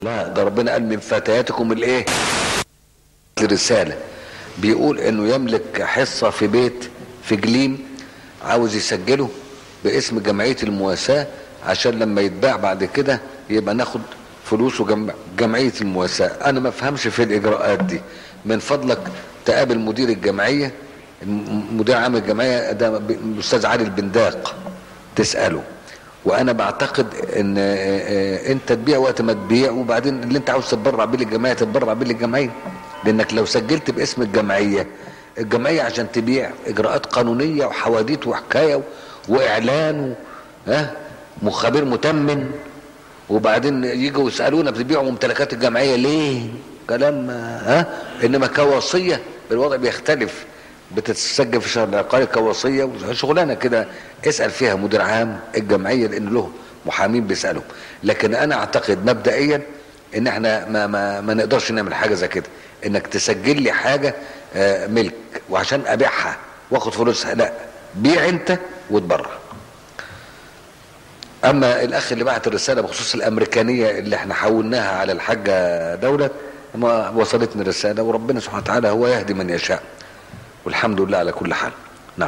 لا ده ربنا قال من فتياتكم الايه الرسالة بيقول انه يملك حصة في بيت في جليم عاوز يسجله باسم جمعية المواساة عشان لما يتباع بعد كده يبقى ناخد فلوسه جمع جمعية المواساة انا ما افهمش في الاجراءات دي من فضلك تقابل مدير الجمعية مدير عام الجمعية ده الاستاذ علي البنداق تسأله وانا بعتقد ان انت تبيع وقت ما تبيع وبعدين اللي انت عاوز تتبرع بيه للجمعيه تتبرع بيه للجمعيه لانك لو سجلت باسم الجمعيه الجمعيه عشان تبيع اجراءات قانونيه وحواديت وحكايه واعلان و... ها مخابر متمن وبعدين يجوا يسالونا بتبيعوا ممتلكات الجمعيه ليه كلام ها انما كوصيه الوضع بيختلف بتتسجل في شهر العقاري كوصيه شغلانه كده اسال فيها مدير عام الجمعيه لان له محامين بيسالوا لكن انا اعتقد مبدئيا ان احنا ما ما, ما نقدرش نعمل حاجه زي كده انك تسجل لي حاجه ملك وعشان ابيعها واخد فلوسها لا بيع انت وتبرع اما الاخ اللي بعت الرساله بخصوص الامريكانيه اللي احنا حولناها على الحاجه دولت ما وصلتني الرساله وربنا سبحانه وتعالى هو يهدي من يشاء والحمد لله على كل حال نعم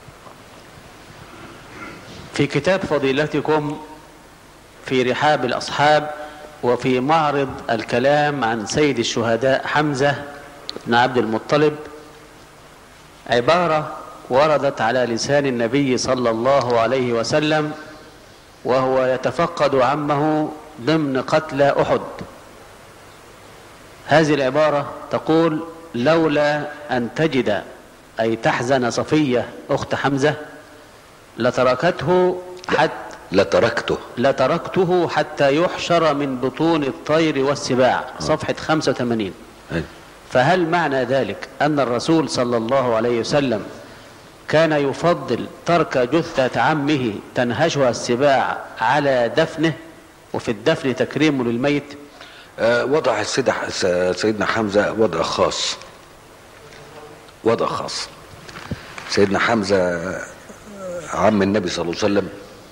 في كتاب فضيلتكم في رحاب الأصحاب وفي معرض الكلام عن سيد الشهداء حمزة بن عبد المطلب عبارة وردت على لسان النبي صلى الله عليه وسلم وهو يتفقد عمه ضمن قتلى أحد هذه العبارة تقول لولا أن تجد أي تحزن صفية أخت حمزة لتركته حتى لتركته لتركته حتى يحشر من بطون الطير والسباع صفحة 85 أي. فهل معنى ذلك أن الرسول صلى الله عليه وسلم كان يفضل ترك جثة عمه تنهشها السباع على دفنه وفي الدفن تكريم للميت آه وضع السيدة سيدنا حمزة وضع خاص وضع خاص سيدنا حمزة عم النبي صلى الله عليه وسلم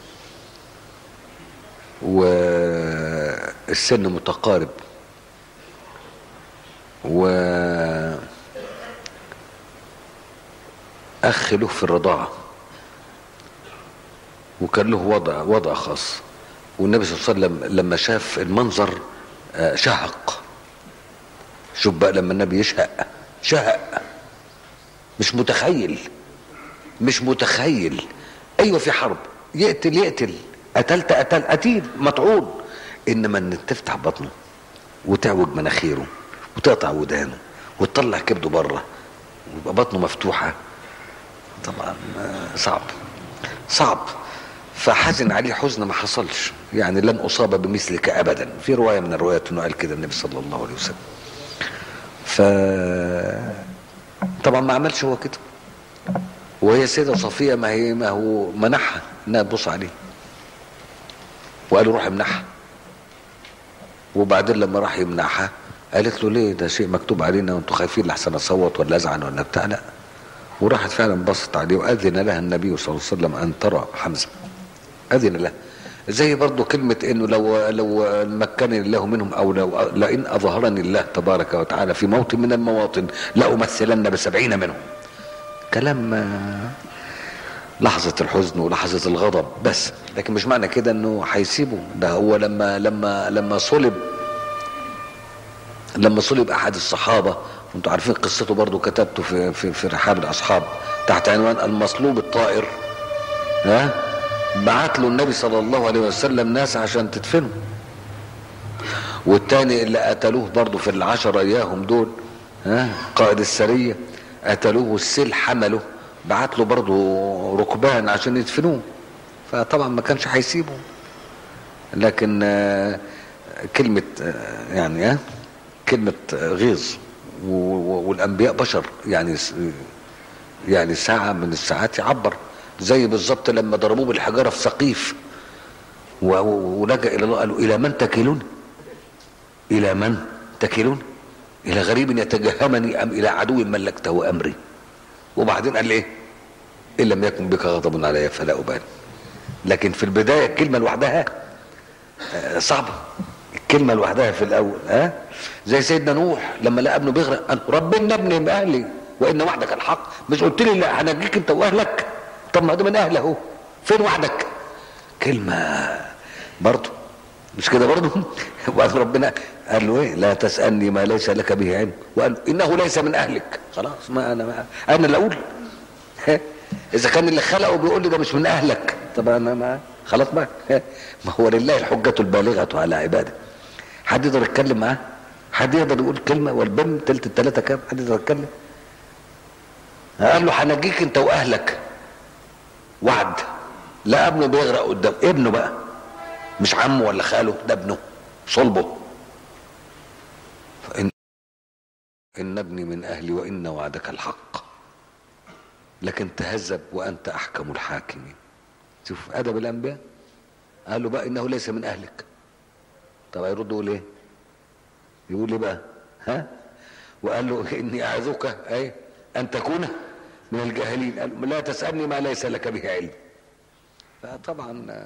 والسن متقارب و أخ له في الرضاعة وكان له وضع وضع خاص والنبي صلى الله عليه وسلم لما شاف المنظر شهق شوف بقى لما النبي يشهق شهق مش متخيل مش متخيل ايوه في حرب يقتل يقتل قتلت قتل قتيل مطعون انما ان تفتح بطنه وتعوج مناخيره وتقطع ودانه وتطلع كبده بره ويبقى بطنه مفتوحه طبعا صعب صعب فحزن عليه حزن ما حصلش يعني لن اصاب بمثلك ابدا في روايه من الروايات انه قال كده النبي صلى الله عليه وسلم ف طبعا ما عملش هو كده وهي السيده صفيه ما هي ما هو منحها انها تبص عليه وقال له روح امنحها وبعدين لما راح يمنحها قالت له ليه ده شيء مكتوب علينا وانتوا خايفين لحسن اصوت ولا ازعل ولا بتاع لا وراحت فعلا بصت عليه واذن لها النبي صلى الله عليه وسلم ان ترى حمزه اذن لها زي برضو كلمة انه لو لو مكنني الله منهم او لو لئن اظهرني الله تبارك وتعالى في موطن من المواطن لامثلن بسبعين منهم كلام لحظة الحزن ولحظة الغضب بس لكن مش معنى كده انه هيسيبه ده هو لما لما لما صلب لما صلب احد الصحابة وانتوا عارفين قصته برضو كتبته في في في رحاب الاصحاب تحت عنوان المصلوب الطائر ها بعت له النبي صلى الله عليه وسلم ناس عشان تدفنه والتاني اللي قتلوه برضه في العشرة اياهم دول ها قائد السرية قتلوه والسيل حمله بعت له برضه ركبان عشان يدفنوه فطبعا ما كانش هيسيبه لكن آه كلمة آه يعني ها كلمة آه غيظ والانبياء بشر يعني يعني ساعة من الساعات يعبر زي بالظبط لما ضربوه بالحجاره في سقيف ولجا الى الله قالوا الى من تكلون الى من تكلون الى غريب يتجهمني ام الى عدو ملكته امري وبعدين قال ايه ان لم يكن بك غضب علي فلا ابالي لكن في البدايه الكلمه لوحدها صعبه كلمة لوحدها في الأول ها زي سيدنا نوح لما لقى ابنه بيغرق قال ربنا ابني من أهلي وإن وعدك الحق مش قلت لي لا هنجيك أنت وأهلك طب ما ده من أهله أهو فين وعدك كلمة برضه مش كده برضه وقال ربنا قال له ايه لا تسألني ما ليس لك به علم وقال إنه ليس من أهلك خلاص ما أنا ما أنا اللي أقول إذا كان اللي خلقه بيقول لي ده مش من أهلك طب أنا ما خلاص بقى ما هو لله الحجة البالغة على عباده حد يقدر يتكلم معاه حد يقدر يقول كلمة والبن تلت التلاتة كام حد يقدر يتكلم قال له هنجيك انت واهلك وعد لا ابنه بيغرق قدام ابنه بقى مش عمه ولا خاله ده ابنه صلبه فإن إن ابني من أهلي وإن وعدك الحق لكن تهذب وأنت أحكم الحاكمين شوف أدب الأنبياء قال له بقى إنه ليس من أهلك طب هيرد يقول إيه يقول إيه بقى ها وقال له إني أعظك أي أن تكون من الجاهلين قال له لا تسألني ما ليس لك به علم فطبعا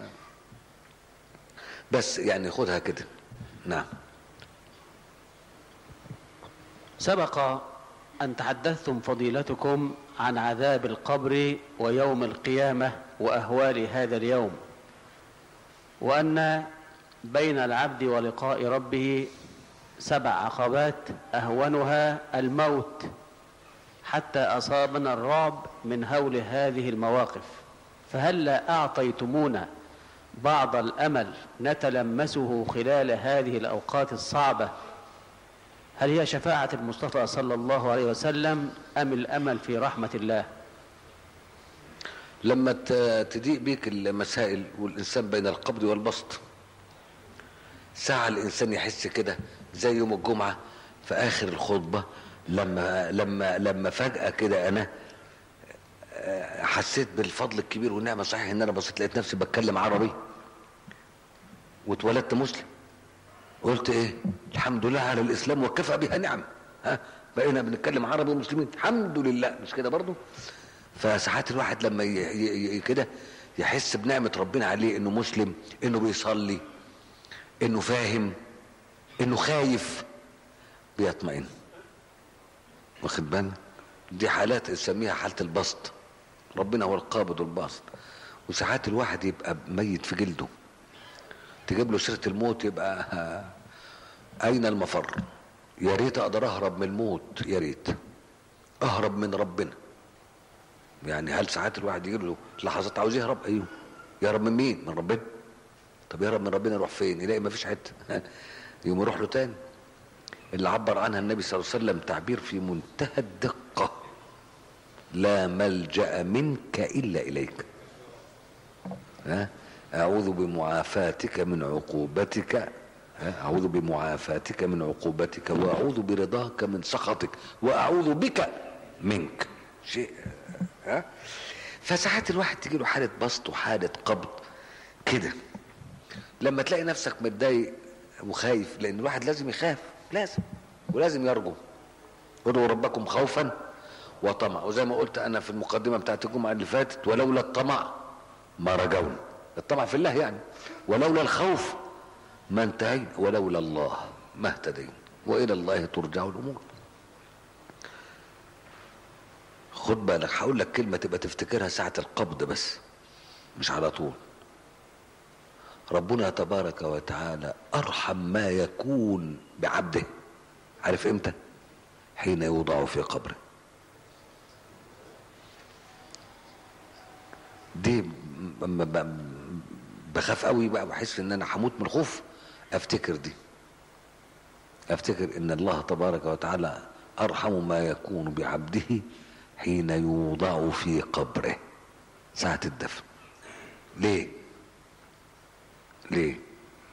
بس يعني خدها كده نعم سبق أن تحدثتم فضيلتكم عن عذاب القبر ويوم القيامة وأهوال هذا اليوم وأن بين العبد ولقاء ربه سبع عقبات أهونها الموت حتى أصابنا الرعب من هول هذه المواقف فهلا أعطيتمونا بعض الأمل نتلمسه خلال هذه الأوقات الصعبة هل هي شفاعة المصطفى صلى الله عليه وسلم أم الأمل في رحمة الله لما ت- تضيق بيك المسائل والإنسان بين القبض والبسط ساعة الإنسان يحس كده زي يوم الجمعة في آخر الخطبة لما لما لما فجأة كده أنا آه، حسيت بالفضل الكبير والنعمة صحيح إن أنا بصيت لقيت نفسي بتكلم عربي واتولدت مسلم قلت إيه الحمد لله على الإسلام وكفى بها نعم ها بقينا بنتكلم عربي ومسلمين الحمد لله مش كده برضو فساعات الواحد لما ي- ي- ي- كده يحس بنعمة ربنا عليه انه مسلم انه بيصلي انه فاهم انه خايف بيطمئن واخد بالك دي حالات نسميها حالة البسط ربنا هو القابض والباسط وساعات الواحد يبقى ميت في جلده تجيب له سيرة الموت يبقى آه، أين المفر يا ريت أقدر أهرب من الموت يا ريت أهرب من ربنا يعني هل ساعات الواحد يجي له لحظات عاوز يهرب ايوه يهرب من مين من ربنا طب يهرب من ربنا يروح فين يلاقي ما فيش حته يقوم يروح له تاني اللي عبر عنها النبي صلى الله عليه وسلم تعبير في منتهى الدقه لا ملجا منك الا اليك ها اعوذ بمعافاتك من عقوبتك ها؟ اعوذ بمعافاتك من عقوبتك واعوذ برضاك من سخطك واعوذ بك منك شيء ها فساعات الواحد تجي له حاله بسط وحاله قبض كده لما تلاقي نفسك متضايق وخايف لان الواحد لازم يخاف لازم ولازم يرجو ادعوا ربكم خوفا وطمع وزي ما قلت انا في المقدمه بتاعت الجمعه اللي فاتت ولولا الطمع ما رجونا الطمع في الله يعني ولولا الخوف ما انتهينا ولولا الله ما اهتدينا والى الله ترجع الامور خد بالك هقول لك كلمه تبقى تفتكرها ساعه القبض بس مش على طول ربنا تبارك وتعالى ارحم ما يكون بعبده عارف امتى حين يوضع في قبره دي م- ب- بخاف قوي بقى بحس ان انا هموت من الخوف افتكر دي افتكر ان الله تبارك وتعالى ارحم ما يكون بعبده حين يوضع في قبره ساعة الدفن ليه ليه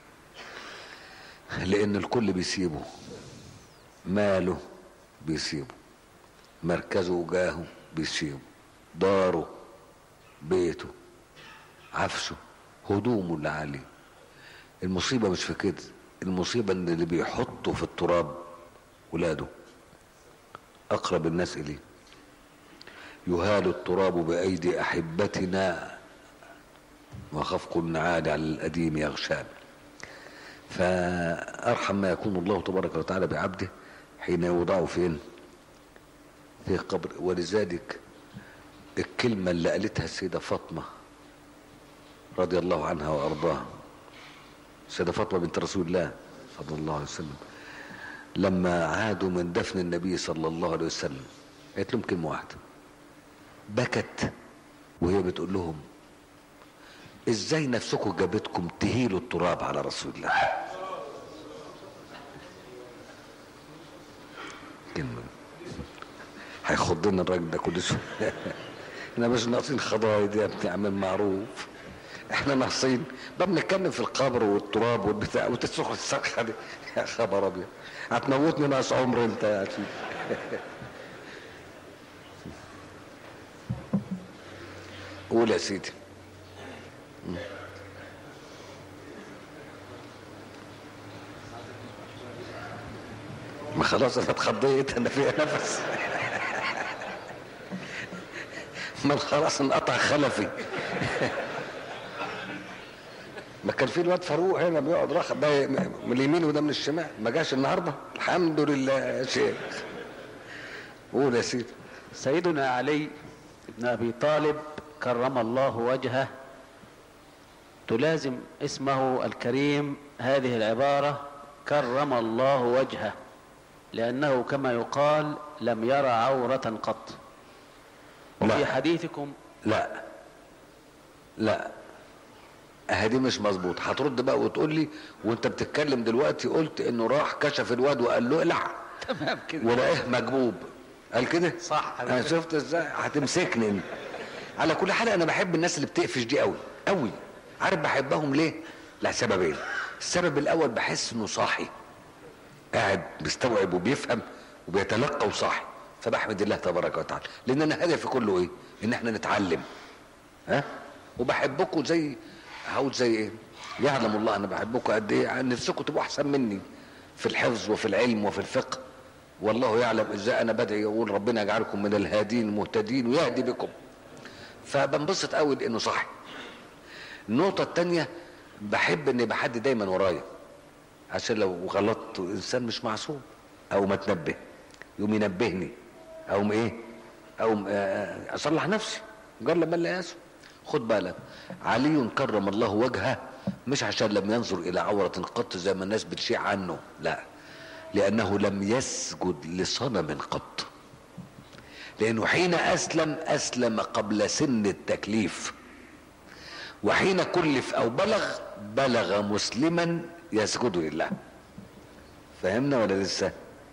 لان الكل بيسيبه ماله بيسيبه مركزه وجاهه بيسيبه داره بيته عفشه هدومه اللي عليه المصيبة مش في كده المصيبة ان اللي بيحطه في التراب ولاده اقرب الناس اليه يهال التراب بايدي احبتنا وخفق النعال على الاديم يغشانا فأرحم ما يكون الله تبارك وتعالى بعبده حين يوضعه فين في قبر ولذلك الكلمة اللي قالتها السيدة فاطمة رضي الله عنها وأرضاها السيدة فاطمة بنت رسول الله صلى الله عليه وسلم لما عادوا من دفن النبي صلى الله عليه وسلم قالت لهم كلمة واحدة بكت وهي بتقول لهم ازاي نفسكم جابتكم تهيلوا التراب على رسول الله كلمة هيخض لنا الراجل ده كل شويه احنا مش ناقصين خضايا يا ابني اعمل معروف احنا ناقصين ده بنتكلم في القبر والتراب والبتاع وتسرق الصرخه دي يا خبر ابيض هتموتني ناقص عمر انت يا اخي قول يا سيدي ما خلاص انا اتخضيت انا فيها نفس ما خلاص انقطع خلفي ما كان في الواد فاروق هنا بيقعد راخ ده من اليمين وده من الشمال ما جاش النهارده الحمد لله يا شيخ قول يا سيدي سيدنا علي بن ابي طالب كرم الله وجهه تلازم اسمه الكريم هذه العباره كرم الله وجهه لانه كما يقال لم يرى عوره قط وفي لا. حديثكم لا لا هدي مش مظبوط هترد بقى وتقول لي وانت بتتكلم دلوقتي قلت انه راح كشف الواد وقال له اقلع تمام كده ولقاه مجبوب قال كده صح انا شفت ازاي هتمسكني انت. على كل حال انا بحب الناس اللي بتقفش دي قوي قوي عارف بحبهم ليه لسببين السبب الاول بحس انه صاحي قاعد بيستوعب وبيفهم وبيتلقى وصاحي فبحمد الله تبارك وتعالى لان انا هدفي كله ايه ان احنا نتعلم ها وبحبكم زي هقول زي ايه يعلم الله انا بحبكم قد ايه نفسكم تبقوا احسن مني في الحفظ وفي العلم وفي الفقه والله يعلم ازاي انا بدعي اقول ربنا يجعلكم من الهادين المهتدين ويهدي بكم فبنبسط قوي لانه صح النقطه الثانيه بحب ان يبقى حد دايما ورايا عشان لو غلطت انسان مش معصوم او ما تنبه يقوم ينبهني او ايه او اصلح نفسي جرب من لا يسوء خد بالك علي كرم الله وجهه مش عشان لم ينظر الى عورة قط زي ما الناس بتشيع عنه لا لانه لم يسجد لصنم قط لانه حين اسلم اسلم قبل سن التكليف وحين كلف او بلغ بلغ مسلما يسجد لله فهمنا ولا لسه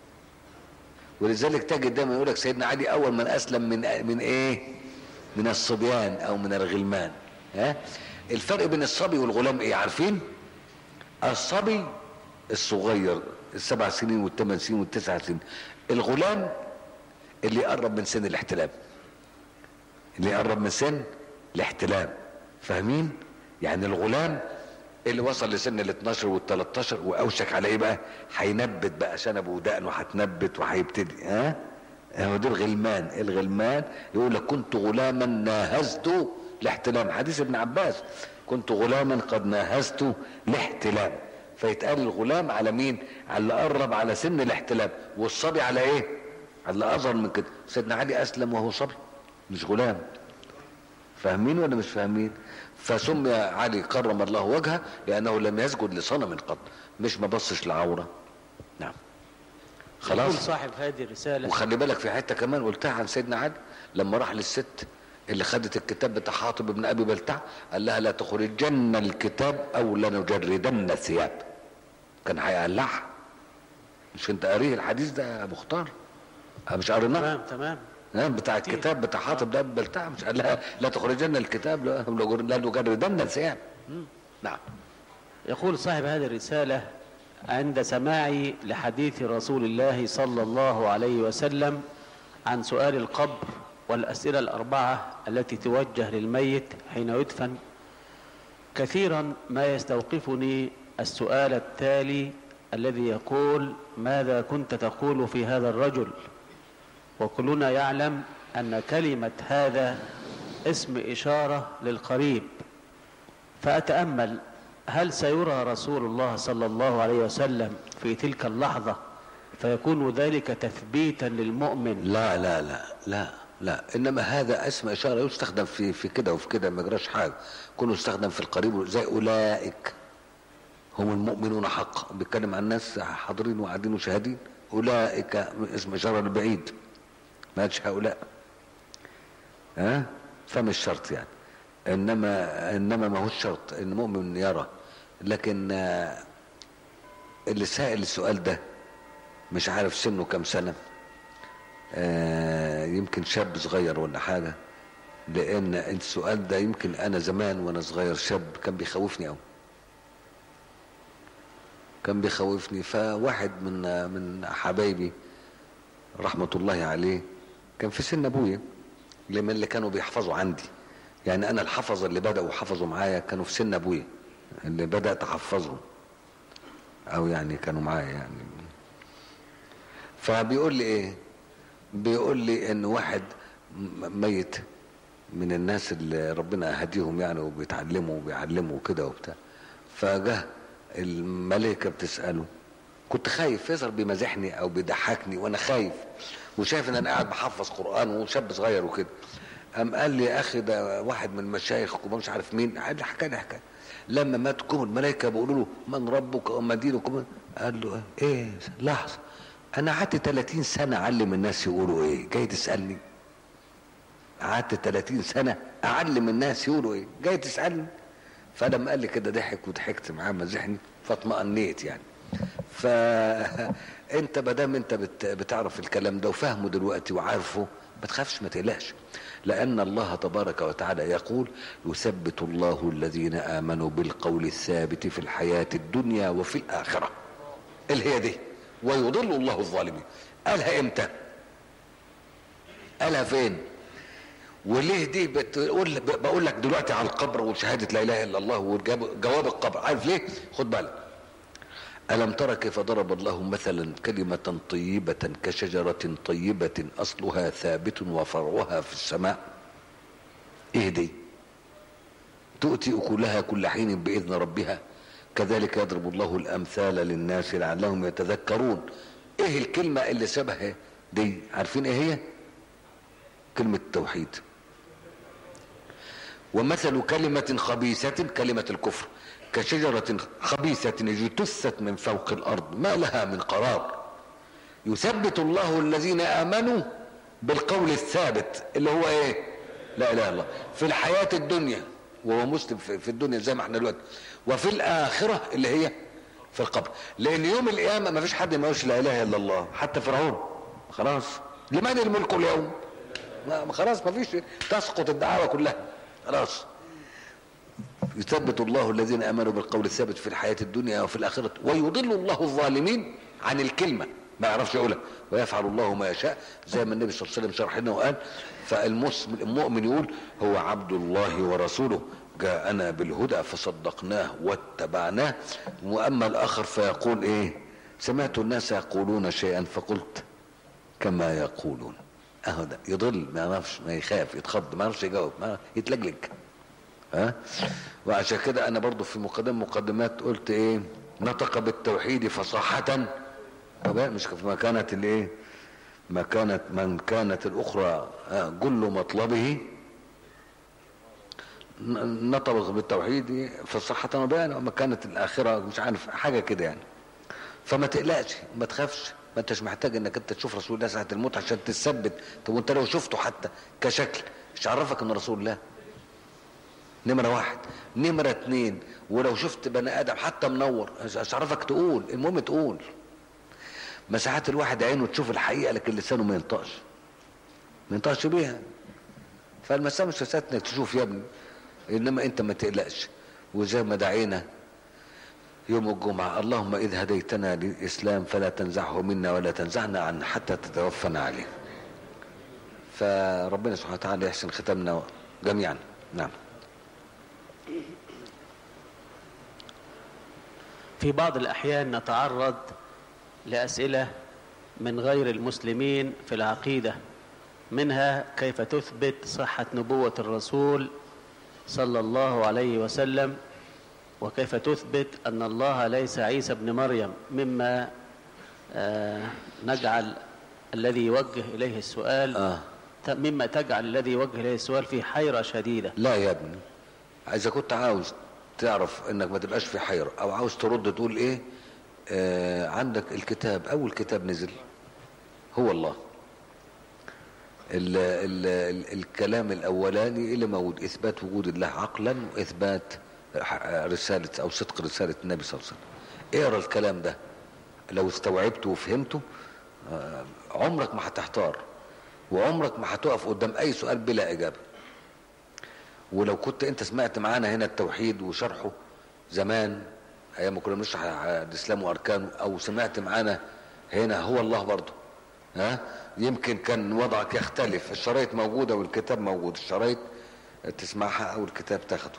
ولذلك تجد دايما يقول لك سيدنا علي اول من اسلم من من ايه من الصبيان او من الغلمان ها الفرق بين الصبي والغلام ايه عارفين الصبي الصغير السبع سنين والثمان سنين والتسع سنين الغلام اللي يقرب من سن الاحتلام اللي يقرب من سن الاحتلام فاهمين يعني الغلام اللي وصل لسن ال 12 وال 13 واوشك على ايه بقى هينبت بقى شنبه ودقنه هتنبت وهيبتدي ها هو ده الغلمان الغلمان يقول لك كنت غلاما ناهزت الاحتلام حديث ابن عباس كنت غلاما قد ناهزت الاحتلام فيتقال الغلام على مين على اللي قرب على سن الاحتلام والصبي على ايه على اللي اصغر من كده سيدنا علي اسلم وهو صبي مش غلام فاهمين ولا مش فاهمين فسمي علي كرم الله وجهه لانه لم يسجد لصنم قط مش ما بصش لعوره نعم يقول خلاص صاحب هذه الرسالة وخلي بالك في حته كمان قلتها عن سيدنا علي لما راح للست اللي خدت الكتاب بتاع حاطب بن ابي بلتع قال لها لا تخرجن الكتاب او لنجردن الثياب كان هيقلعها مش انت قاريه الحديث ده يا مختار أه مش قريناه تمام تمام نعم بتاع كتير. الكتاب بتاع حاطب ده ابي بلتع مش قال لها لا تخرجن الكتاب لا لا نجردن الثياب نعم يقول صاحب هذه الرسالة عند سماعي لحديث رسول الله صلى الله عليه وسلم عن سؤال القبر والأسئلة الأربعة التي توجه للميت حين يدفن كثيرا ما يستوقفني السؤال التالي الذي يقول ماذا كنت تقول في هذا الرجل وكلنا يعلم أن كلمة هذا اسم إشارة للقريب فأتأمل هل سيرى رسول الله صلى الله عليه وسلم في تلك اللحظة فيكون ذلك تثبيتا للمؤمن لا لا لا لا لا انما هذا اسم اشاره يستخدم في في كده وفي كده ما يجراش حاجه كونه يستخدم في القريب زي اولئك هم المؤمنون حقا بيتكلم عن الناس حاضرين وقاعدين وشاهدين اولئك اسم اشاره للبعيد ما قالش هؤلاء ها فمش شرط يعني انما انما ما هو الشرط ان مؤمن يرى لكن آه، اللي سائل السؤال ده مش عارف سنه كام سنه آه، يمكن شاب صغير ولا حاجه لان السؤال ده يمكن انا زمان وانا صغير شاب كان بيخوفني قوي كان بيخوفني فواحد من من حبايبي رحمه الله عليه كان في سن ابويا لمن اللي كانوا بيحفظوا عندي يعني انا الحفظ اللي بداوا حفظوا معايا كانوا في سن ابويا اللي بدات احفظهم او يعني كانوا معايا يعني فبيقول لي ايه بيقول لي ان واحد م- ميت من الناس اللي ربنا هديهم يعني وبيتعلموا وبيعلموا كده وبتاع فجه الملائكه بتساله كنت خايف يظهر بيمازحني او بيضحكني وانا خايف وشايف ان انا قاعد بحفظ قران وشاب صغير وكده قام قال لي يا اخي ده واحد من المشايخ كبار مش عارف مين قال لي حكى لي حكايه لما مات كم الملائكه بيقولوا له من ربك وما دينك وما- قال له ايه لحظه انا قعدت 30 سنه اعلم الناس يقولوا ايه جاي تسالني قعدت 30 سنه اعلم الناس يقولوا ايه جاي تسالني فلما قال لي كده ضحك وضحكت معاه مزحني فاطمأنيت يعني فانت ما دام انت بت... بتعرف الكلام ده وفاهمه دلوقتي وعارفه ما تخافش ما تقلقش لان الله تبارك وتعالى يقول يثبت الله الذين امنوا بالقول الثابت في الحياه الدنيا وفي الاخره اللي هي دي ويضل الله الظالمين قالها امتى قالها فين وليه دي بتقول بقول لك دلوقتي على القبر وشهاده لا اله الا الله وجواب القبر عارف ليه خد بالك ألم تر كيف ضرب الله مثلا كلمة طيبة كشجرة طيبة أصلها ثابت وفرعها في السماء إيه دي تؤتي أكلها كل حين بإذن ربها كذلك يضرب الله الأمثال للناس لعلهم يتذكرون إيه الكلمة اللي شبه دي عارفين إيه هي كلمة التوحيد ومثل كلمة خبيثة كلمة الكفر كشجرة خبيثة اجتثت من فوق الأرض ما لها من قرار يثبت الله الذين آمنوا بالقول الثابت اللي هو ايه لا اله الا الله في الحياة الدنيا وهو مسلم في في الدنيا زي ما احنا دلوقتي وفي الآخرة اللي هي في القبر لأن يوم القيامة ما فيش حد ما يقولش لا إله إلا الله حتى فرعون خلاص لمن الملك اليوم ما ما خلاص ما فيش تسقط الدعاوى كلها خلاص يثبت الله الذين امنوا بالقول الثابت في الحياه الدنيا وفي الاخره ويضل الله الظالمين عن الكلمه ما يعرفش يقولها ويفعل الله ما يشاء زي ما النبي صلى الله عليه وسلم شرح لنا وقال فالمسلم المؤمن يقول هو عبد الله ورسوله جاءنا بالهدى فصدقناه واتبعناه واما الاخر فيقول ايه سمعت الناس يقولون شيئا فقلت كما يقولون اهو ده يضل ما يعرفش ما يخاف يتخض ما يعرفش يجاوب ما يتلجلج ها وعشان كده انا برضو في مقدم مقدمات قلت ايه نطق بالتوحيد فصاحة طب مش ما كانت الايه ما كانت من كانت الاخرى جل مطلبه نطق بالتوحيد فصاحة وبيان وما كانت الاخرة مش عارف حاجة كده يعني فما تقلقش ما تخافش ما انتش محتاج انك انت تشوف رسول الله ساعة الموت عشان تثبت طب وانت لو شفته حتى كشكل مش عرفك ان رسول الله نمرة واحد نمرة اتنين ولو شفت بني ادم حتى منور مش عرفك تقول المهم تقول ما ساعات الواحد عينه تشوف الحقيقة لكن لسانه ما ينطقش ما ينطقش بيها فالمسألة مش مسألة انك تشوف يا ابني انما انت ما تقلقش وزي ما دعينا يوم الجمعة اللهم إذ هديتنا للإسلام فلا تنزعه منا ولا تنزعنا عنه حتى تتوفنا عليه فربنا سبحانه وتعالى يحسن ختمنا جميعا نعم في بعض الأحيان نتعرض لأسئلة من غير المسلمين في العقيدة منها كيف تثبت صحة نبوة الرسول صلى الله عليه وسلم وكيف تثبت أن الله ليس عيسى ابن مريم مما آه نجعل الذي يوجه إليه السؤال آه. ت- مما تجعل الذي يوجه إليه السؤال في حيرة شديدة لا يا ابني اذا كنت عاوز تعرف انك ما تبقاش في حيرة او عاوز ترد تقول ايه آه عندك الكتاب اول كتاب نزل هو الله ال ال ال الكلام الاولاني اللي موجود اثبات وجود الله عقلا واثبات ح- رسالة او صدق رسالة النبي صلى الله عليه وسلم اقرا الكلام ده لو استوعبته وفهمته آه عمرك ما هتحتار وعمرك ما هتقف قدام اي سؤال بلا اجابه ولو كنت انت سمعت معانا هنا التوحيد وشرحه زمان ايام ما كنا بنشرح الاسلام واركانه او سمعت معانا هنا هو الله برضه ها يمكن كان وضعك يختلف الشرايط موجوده والكتاب موجود الشرايط تسمعها او الكتاب تاخده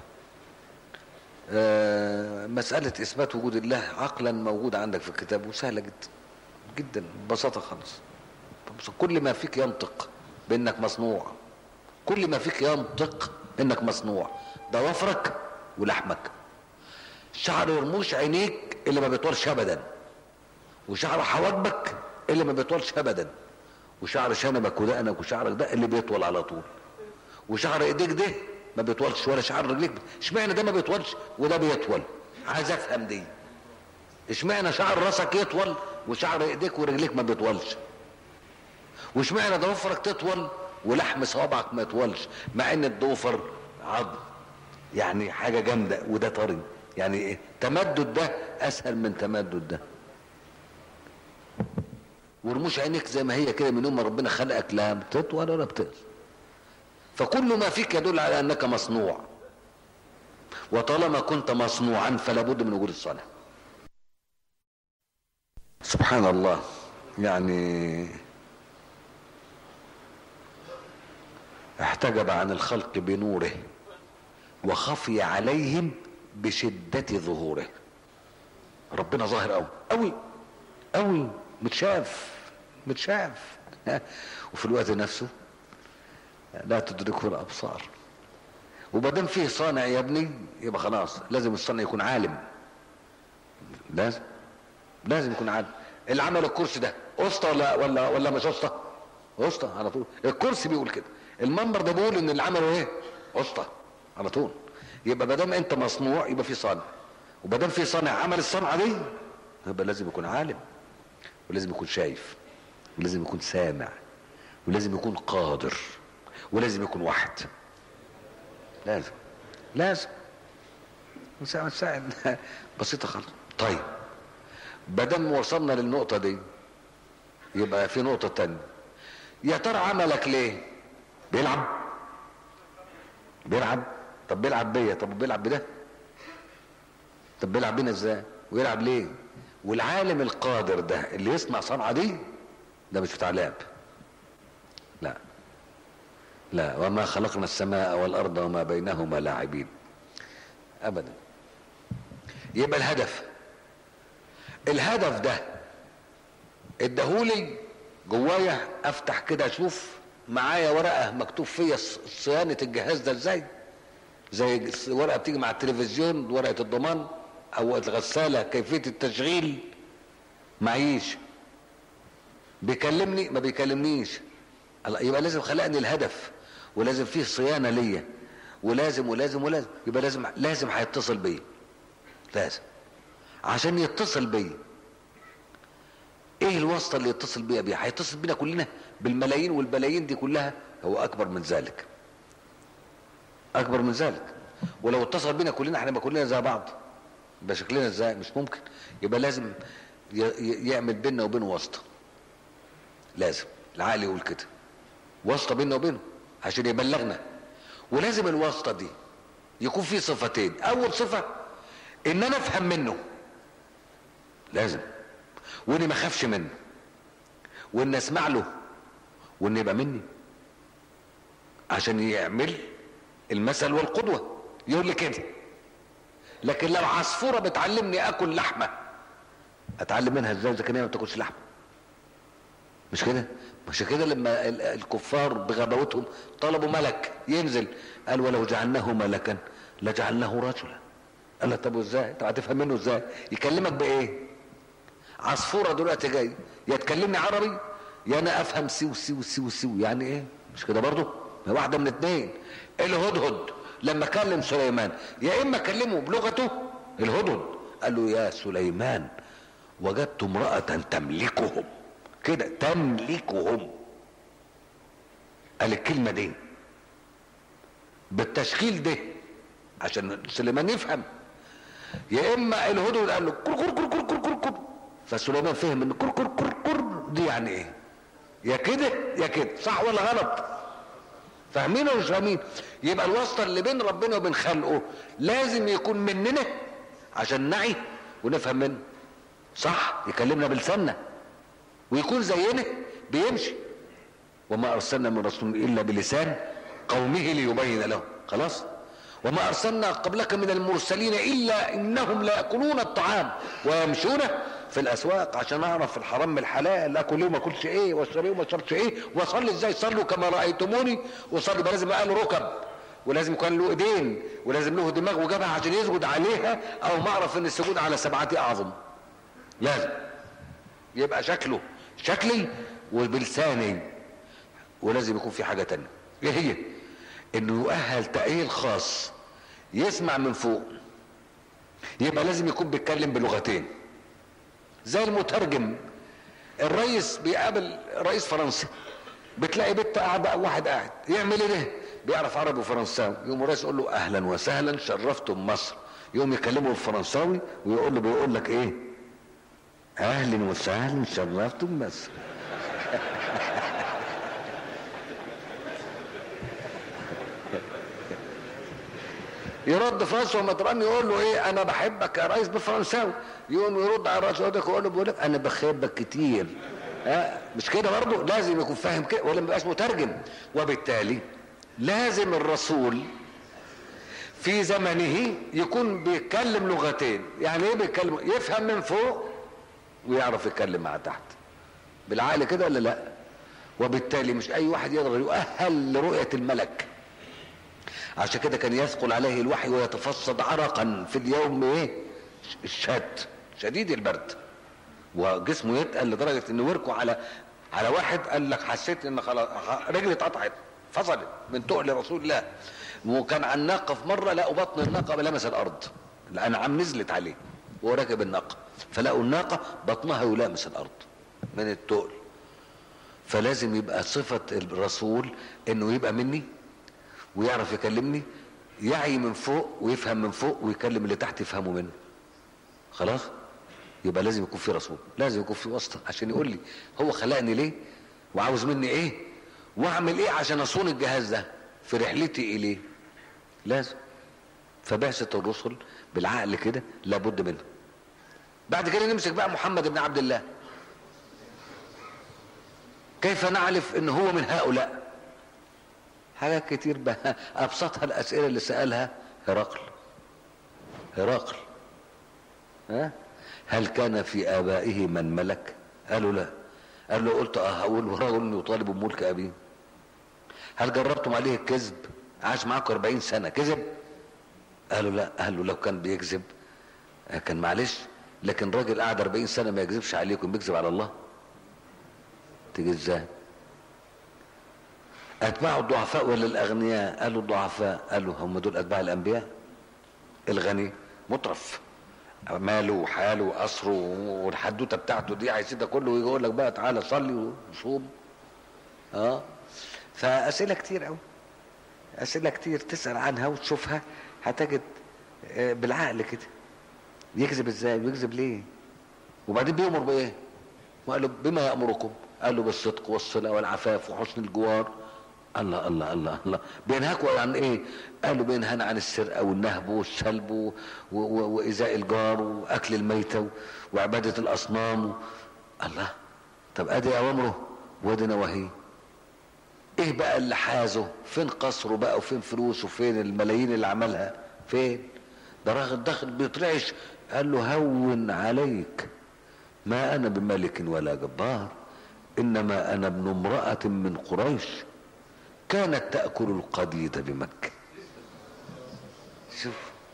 آه، مسألة إثبات وجود الله عقلا موجود عندك في الكتاب وسهلة جدا جدا ببساطة خالص كل ما فيك ينطق بأنك مصنوع كل ما فيك ينطق انك مصنوع ضوافرك ولحمك شعر رموش عينيك اللي ما بيطولش ابدا وشعر حواجبك اللي ما بيطولش ابدا وشعر شنبك ودقنك وشعرك ده اللي بيطول على طول وشعر ايديك ده ما بيطولش ولا شعر رجليك اشمعنى ده ما بيطولش وده بيطول عايز افهم دي اشمعنى شعر راسك يطول وشعر ايديك ورجليك ما بيطولش واشمعنى ضوافرك تطول ولحم صوابعك ما يطولش مع ان الضوفر عظم يعني حاجه جامده وده طري يعني ايه تمدد ده اسهل من تمدد ده ورموش عينيك زي ما هي كده من يوم ما ربنا خلقك لا بتطول ولا بتقصر فكل ما فيك يدل على انك مصنوع وطالما كنت مصنوعا فلا بد من وجود الصانع سبحان الله يعني احتجب عن الخلق بنوره وخفي عليهم بشدة ظهوره ربنا ظاهر قوي قوي قوي متشاف متشاف وفي الوقت نفسه لا تدركه الابصار وبدام فيه صانع يا ابني يبقى خلاص لازم الصانع يكون عالم لازم لازم يكون عالم اللي عمل الكرسي ده اسطى ولا ولا ولا مش اسطى اسطى على طول الكرسي بيقول كده المنبر ده بيقول ان اللي عمله ايه اسطى على طول يبقى ما دام انت مصنوع يبقى في صانع وما دام في صانع عمل الصنعه دي يبقى لازم يكون عالم ولازم يكون شايف ولازم يكون سامع ولازم يكون قادر ولازم يكون واحد لازم لازم مساعد مساعد بسيطة خالص طيب بدل وصلنا للنقطة دي يبقى في نقطة تانية يا ترى عملك ليه بيلعب بيلعب طب بيلعب بيا طب بيلعب بده طب بيلعب بينا ازاي ويلعب ليه والعالم القادر ده اللي يصنع صنعة دي ده مش بتاع لعب لا لا وما خلقنا السماء والارض وما بينهما لاعبين ابدا يبقى الهدف الهدف ده اداهولي جوايا افتح كده اشوف معايا ورقه مكتوب فيها صيانه الجهاز ده ازاي زي ورقه بتيجي مع التلفزيون ورقه الضمان او الغساله كيفيه التشغيل معيش بيكلمني ما بيكلمنيش الله يبقى لازم خلقني الهدف ولازم فيه صيانه ليا ولازم ولازم ولازم يبقى لازم لازم هيتصل بيا لازم عشان يتصل بيا ايه الواسطه اللي يتصل بيها بيها هيتصل بينا كلنا بالملايين والبلايين دي كلها هو اكبر من ذلك اكبر من ذلك ولو اتصل بينا كلنا هنبقى كلنا زي بعض يبقى شكلنا ازاي مش ممكن يبقى لازم يعمل بيننا وبينه واسطه لازم العقل يقول كده واسطه بيننا وبينه عشان يبلغنا ولازم الواسطه دي يكون في صفتين اول صفه ان انا افهم منه لازم واني ما اخافش منه وان اسمع له وان يبقى مني عشان يعمل المثل والقدوه يقول لي كده لكن لو عصفوره بتعلمني اكل لحمه اتعلم منها ازاي اذا كان هي ما بتاكلش لحمه مش كده مش كده لما الكفار بغباوتهم طلبوا ملك ينزل قال ولو جعلناه ملكا لجعلناه رجلا قال له طب وازاي طب هتفهم منه ازاي يكلمك بايه عصفوره دلوقتي جاي يا تكلمني عربي يا انا افهم سيو سيو سيو سيو يعني ايه مش كده برضه ما واحده من اتنين الهدهد لما كلم سليمان يا اما كلمه بلغته الهدهد قال له يا سليمان وجدت امرأة تملكهم كده تملكهم قال الكلمة دي بالتشكيل ده عشان سليمان يفهم يا اما الهدهد قال له كر كر كر كر كر كر كر فسليمان فهم ان كر كر كر كر دي يعني ايه يا كده يا كده صح ولا غلط فاهمين ولا مش فاهمين يبقى الواسطه اللي بين ربنا وبين خلقه لازم يكون مننا عشان نعي ونفهم منه صح يكلمنا بلساننا ويكون زينا بيمشي وما ارسلنا من رسول الا بلسان قومه ليبين له خلاص وما ارسلنا قبلك من المرسلين الا انهم لاياكلون الطعام ويمشون في الاسواق عشان اعرف الحرام من الحلال اكل ايه وما اكلش ايه واشرب ايه وما اشربش ايه واصلي ازاي صلوا كما رايتموني وصلي يبقى لازم يبقى له ركب ولازم يكون له ايدين ولازم له دماغ وجبهه عشان يسجد عليها او ما اعرف ان السجود على سبعه اعظم لازم يبقى شكله شكلي وبلساني ولازم يكون في حاجه تانية ايه هي انه يؤهل تأهيل خاص يسمع من فوق يبقى لازم يكون بيتكلم بلغتين زي المترجم الرئيس بيقابل رئيس فرنسا بتلاقي بنت قاعده واحد قاعد يعمل ايه ده بيعرف عربي وفرنساوي يقوم الرئيس يقول له اهلا وسهلا شرفتم مصر يقوم يكلمه بالفرنساوي ويقول له بيقول لك ايه اهلا وسهلا شرفتم مصر يرد فرنسا ومطران يقول له ايه انا بحبك يا ريس بالفرنساوي يقوم يرد على الرئيس يقول له بيقول لك انا بحبك كتير ها مش كده برضه لازم يكون فاهم كده ولا ما يبقاش مترجم وبالتالي لازم الرسول في زمنه يكون بيتكلم لغتين يعني ايه بيتكلم يفهم من فوق ويعرف يتكلم مع تحت بالعقل كده ولا لا وبالتالي مش اي واحد يقدر يؤهل لرؤية الملك عشان كده كان يثقل عليه الوحي ويتفصد عرقا في اليوم ايه الشد شديد البرد وجسمه يتقل لدرجة انه وركوا على على واحد قال لك حسيت ان خلاص رجلي اتقطعت فصلت من تقل رسول الله وكان على الناقة في مرة لقوا بطن الناقة لمس الارض الانعام نزلت عليه وهو راكب الناقة فلقوا الناقة بطنها يلامس الارض من التقل فلازم يبقى صفة الرسول انه يبقى مني ويعرف يكلمني يعي من فوق ويفهم من فوق ويكلم اللي تحت يفهمه منه خلاص يبقى لازم يكون في رسول لازم يكون في واسطة عشان يقول لي هو خلقني ليه وعاوز مني ايه واعمل ايه عشان اصون الجهاز ده في رحلتي اليه لازم فبعثة الرسل بالعقل كده لابد منه بعد كده نمسك بقى محمد بن عبد الله كيف نعرف ان هو من هؤلاء حاجات كتير بقى ابسطها الاسئله اللي سالها هرقل هرقل ها هل كان في ابائه من ملك قالوا لا قال له قلت اه هقول ورجل يطالب بملك ابيه هل جربتم عليه الكذب عاش معاكم 40 سنه كذب قالوا لا قال له لو كان بيكذب كان معلش لكن راجل قعد 40 سنه ما يكذبش عليكم بيكذب على الله تيجي ازاي اتباع الضعفاء ولا الاغنياء قالوا الضعفاء قالوا هم دول اتباع الانبياء الغني مترف ماله وحاله وقصره والحدوته بتاعته دي عايز ده كله ويقول لك بقى تعالى صلي وصوم اه فاسئله كتير قوي اسئله كتير تسال عنها وتشوفها هتجد بالعقل كده يكذب ازاي ويكذب ليه وبعدين بيأمر بايه وقال له بما يأمركم قال له بالصدق والصلة والعفاف وحسن الجوار الله الله الله الله بينهاكوا عن ايه قالوا بينهانا عن السرقة والنهب والسلب وإزاء الجار وأكل الميتة وعبادة الأصنام الله طب ادي أوامره وادي نواهيه ايه بقى اللي حازه فين قصره بقى وفين فلوسه وفين الملايين اللي عملها فين ده راجل داخل بيطرعش قال له هون عليك ما انا بملك ولا جبار انما انا ابن امرأة من قريش كانت تأكل القديد بمكة شوف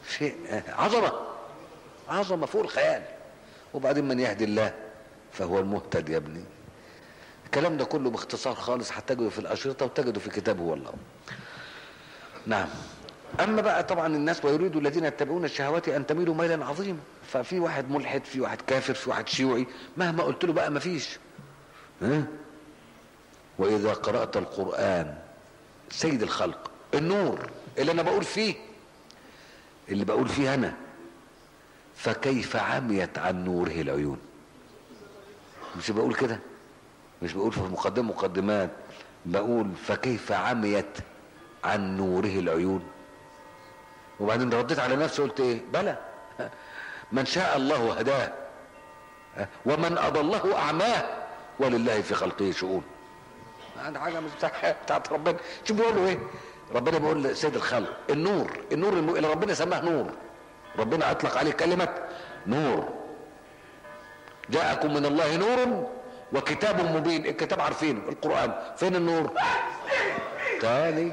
شيء عظمة عظمة فوق الخيال وبعدين من يهدي الله فهو المهتد يا ابني الكلام ده كله باختصار خالص هتجده في الأشرطة وتجده في كتابه والله نعم أما بقى طبعا الناس ويريد الذين يتبعون الشهوات أن تميلوا ميلا عظيما ففي واحد ملحد في واحد كافر في واحد شيوعي مهما قلت له بقى مفيش ها وإذا قرأت القرآن سيد الخلق النور اللي أنا بقول فيه اللي بقول فيه أنا فكيف عميت عن نوره العيون مش بقول كده مش بقول في مقدمة مقدمات بقول فكيف عميت عن نوره العيون وبعدين رديت على نفسي قلت ايه بلى من شاء الله هداه ومن اضله اعماه ولله في خلقه شؤون عندي حاجه مش بتاع- بتاعت ربنا شوف بيقول له ايه ربنا بيقول لسيد الخلق النور النور الم- اللي ربنا سماه نور ربنا اطلق عليه كلمه نور جاءكم من الله نور وكتاب مبين الكتاب عارفينه القران فين النور تاني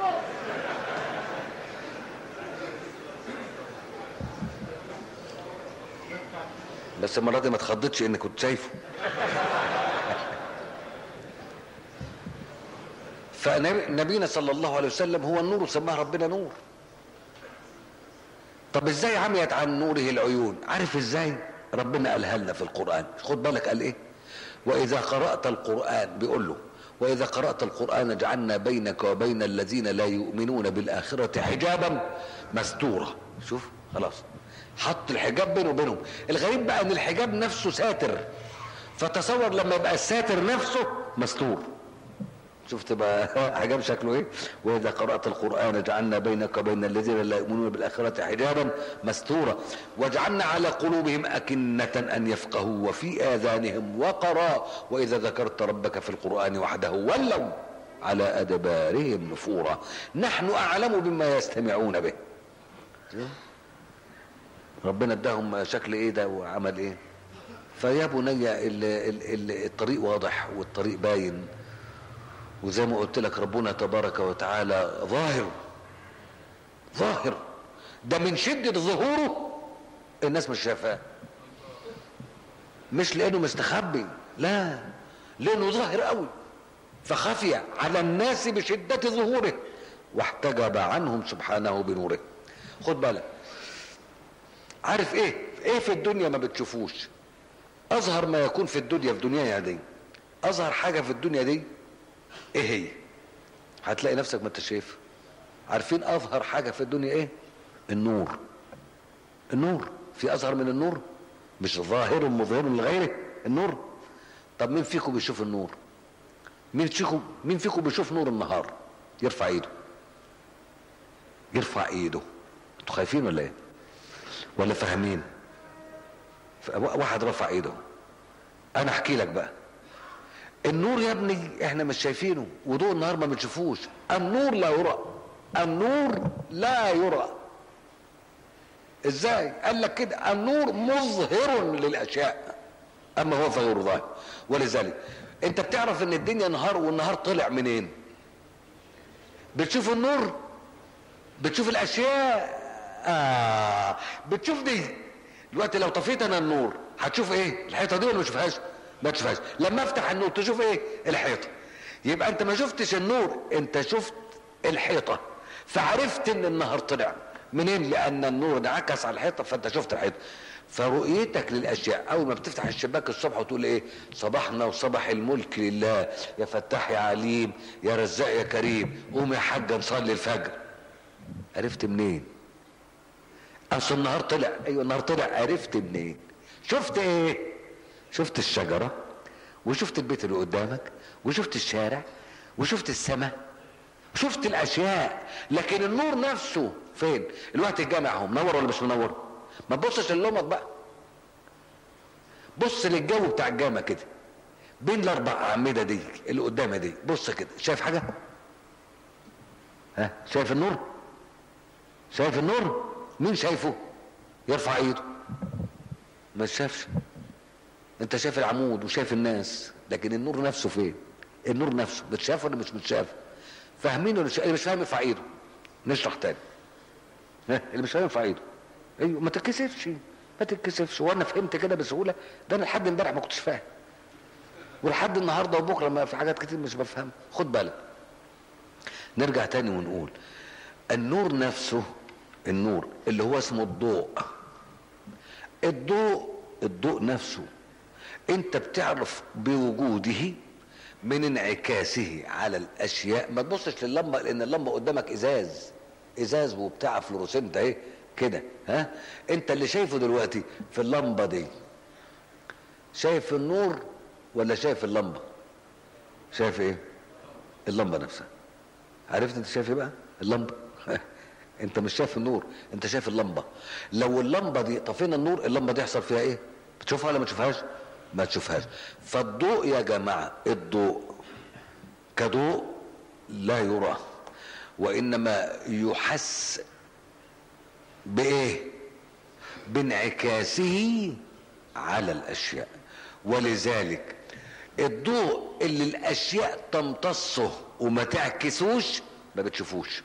بس المره دي ما اتخضتش اني كنت شايفه فنبينا صلى الله عليه وسلم هو النور وسماه ربنا نور طب ازاي عميت عن نوره العيون عارف ازاي ربنا قالها لنا في القرآن خد بالك قال ايه واذا قرأت القرآن بيقول له واذا قرأت القرآن جعلنا بينك وبين الذين لا يؤمنون بالآخرة حجابا مستورا شوف خلاص حط الحجاب بينه وبينهم الغريب بقى ان الحجاب نفسه ساتر فتصور لما يبقى الساتر نفسه مستور شفت بقى حجاب شكله ايه واذا قرات القران جعلنا بينك وبين الذين لا يؤمنون بالاخره حجابا مستورا وجعلنا على قلوبهم اكنه ان يفقهوا وفي اذانهم وقرا واذا ذكرت ربك في القران وحده ولوا على ادبارهم نفورا نحن اعلم بما يستمعون به ربنا اداهم شكل ايه ده وعمل ايه فيا بني ال- ال- ال- الطريق واضح والطريق باين وزي ما قلت لك ربنا تبارك وتعالى ظاهر ظاهر ده من شدة ظهوره الناس مش شايفاه مش لانه مستخبي لا لانه ظاهر قوي فخفي على الناس بشدة ظهوره واحتجب عنهم سبحانه بنوره خد بالك عارف ايه ايه في الدنيا ما بتشوفوش اظهر ما يكون في الدنيا في دنيا دي اظهر حاجة في الدنيا دي ايه هي هتلاقي نفسك ما انت شايف عارفين اظهر حاجه في الدنيا ايه النور النور في اظهر من النور مش ظاهر مظهر لغيره النور طب مين فيكم بيشوف النور مين فيكم مين فيكم بيشوف نور النهار يرفع ايده يرفع ايده انتوا خايفين ولا ايه ولا فاهمين ف- واحد رفع ايده انا احكي لك بقى النور يا ابني احنا مش شايفينه وضوء النهار ما بنشوفوش النور لا يرى النور لا يرى ازاي قال لك كده النور مظهر للاشياء اما هو فغير ظاهر ولذلك انت بتعرف ان الدنيا نهار والنهار طلع منين بتشوف النور بتشوف الاشياء آه بتشوف دي دلوقتي لو طفيت انا النور هتشوف ايه الحيطه دي ولا ما تشوفهاش ما تشوفهاش لما افتح النور تشوف ايه الحيطه يبقى انت ما شفتش النور انت شفت الحيطه فعرفت ان النهار طلع منين لان النور انعكس على الحيطه فانت شفت الحيطه فرؤيتك للاشياء اول ما بتفتح الشباك الصبح وتقول ايه صباحنا وصباح الملك لله يا فتاح يا عليم يا رزاق يا كريم قوم يا حاج نصلي الفجر عرفت منين اصل النهار طلع ايوه النهار طلع عرفت منين شفت ايه شفت الشجره وشفت البيت اللي قدامك وشفت الشارع وشفت السماء شفت الاشياء لكن النور نفسه فين الوقت الجامع اهو منور ولا مش منور ما تبصش للمط بقى بص للجو بتاع الجامع كده بين الاربع اعمده دي اللي قدامها دي بص كده شايف حاجه ها شايف النور شايف النور مين شايفه يرفع ايده ما شافش انت شايف العمود وشايف الناس لكن النور نفسه فين النور نفسه متشاف ولا مش متشاف فاهمين ولا مش اللي مش فاهم يرفع ايده نشرح تاني ها، اللي مش هينفع ايده ايوه ما تتكسفش ما تتكسفش وانا فهمت كده بسهوله ده انا لحد امبارح ما كنتش فاهم ولحد النهارده وبكره ما في حاجات كتير مش بفهم خد بالك نرجع تاني ونقول النور نفسه النور اللي هو اسمه الضوء الضوء الضوء نفسه انت بتعرف بوجوده من انعكاسه على الاشياء ما تبصش للمبه لان اللمبه قدامك ازاز ازاز وبتاع فلوروسنت اهي كده ها انت اللي شايفه دلوقتي في اللمبه دي شايف النور ولا شايف اللمبه شايف ايه اللمبه نفسها عرفت انت شايف ايه بقى اللمبه انت مش شايف النور انت شايف اللمبه لو اللمبه دي طفينا النور اللمبه دي يحصل فيها ايه بتشوفها ولا ما تشوفهاش ما تشوفهاش فالضوء يا جماعه الضوء كضوء لا يرى وانما يحس بايه بانعكاسه على الاشياء ولذلك الضوء اللي الاشياء تمتصه وما تعكسوش ما بتشوفوش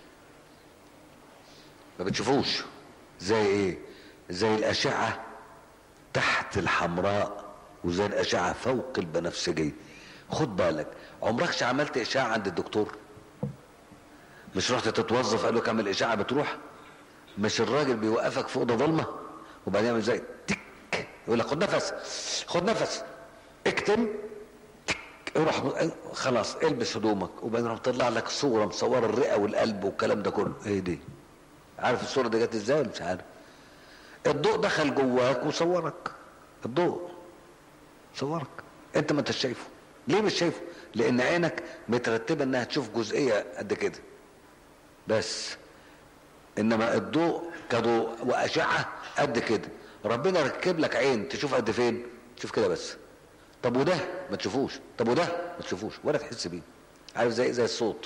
ما بتشوفوش زي ايه زي الاشعه تحت الحمراء وزي الاشعه فوق البنفسجيه خد بالك عمركش عملت اشعه عند الدكتور مش رحت تتوظف قال لك اعمل اشعه بتروح مش الراجل بيوقفك في اوضه ضلمه وبعدين يعمل زي تك يقول لك خد نفس خد نفس اكتم تك روح خلاص البس هدومك وبعدين راح طلع لك صوره مصوره الرئه والقلب والكلام ده كله ايه دي عارف الصوره دي جت ازاي مش عارف الضوء دخل جواك وصورك الضوء صورك انت ما انتش شايفه ليه مش شايفه لان عينك مترتبه انها تشوف جزئيه قد كده بس انما الضوء كضوء واشعه قد كده ربنا ركب لك عين تشوف قد فين تشوف كده بس طب وده ما تشوفوش طب وده ما تشوفوش ولا تحس بيه عارف زي زي الصوت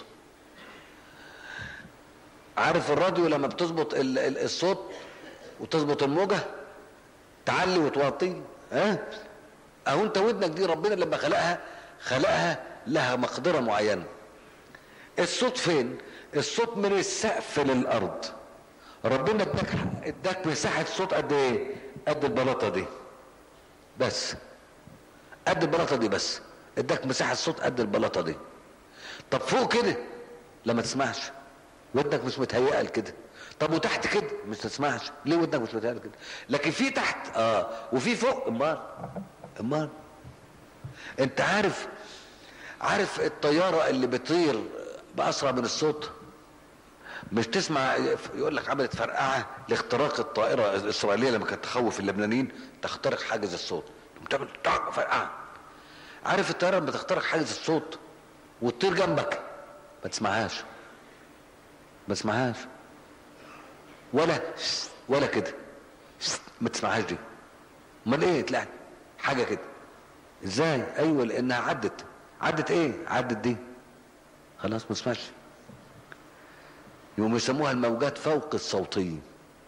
عارف الراديو لما بتظبط ال- ال- الصوت وتظبط الموجه تعلي وتوطي ها اهو انت ودنك دي ربنا لما خلقها خلقها لها مقدره معينه الصوت فين الصوت من السقف للارض ربنا اداك اداك مساحه صوت قد ايه قد البلاطه دي بس قد البلاطه دي بس اداك مساحه صوت قد البلاطه دي طب فوق كده لا ما تسمعش ودنك مش متهيئه لكده طب وتحت كده مش تسمعش ليه ودنك مش متهيئه لكده لكن في تحت اه وفي فوق امال امال انت عارف عارف الطياره اللي بتطير باسرع من الصوت مش تسمع يقول لك عملت فرقعه لاختراق الطائره الاسرائيليه لما كانت تخوف اللبنانيين تخترق حاجز الصوت تقوم تعمل طق فرقعه عارف الطياره لما تخترق حاجز الصوت وتطير جنبك ما تسمعهاش ما تسمعهاش ولا ولا كده ما تسمعهاش دي امال ايه تلاقي حاجه كده ازاي ايوه لانها عدت عدت ايه عدت دي خلاص ما تسمعش يقوم يسموها الموجات فوق الصوتيه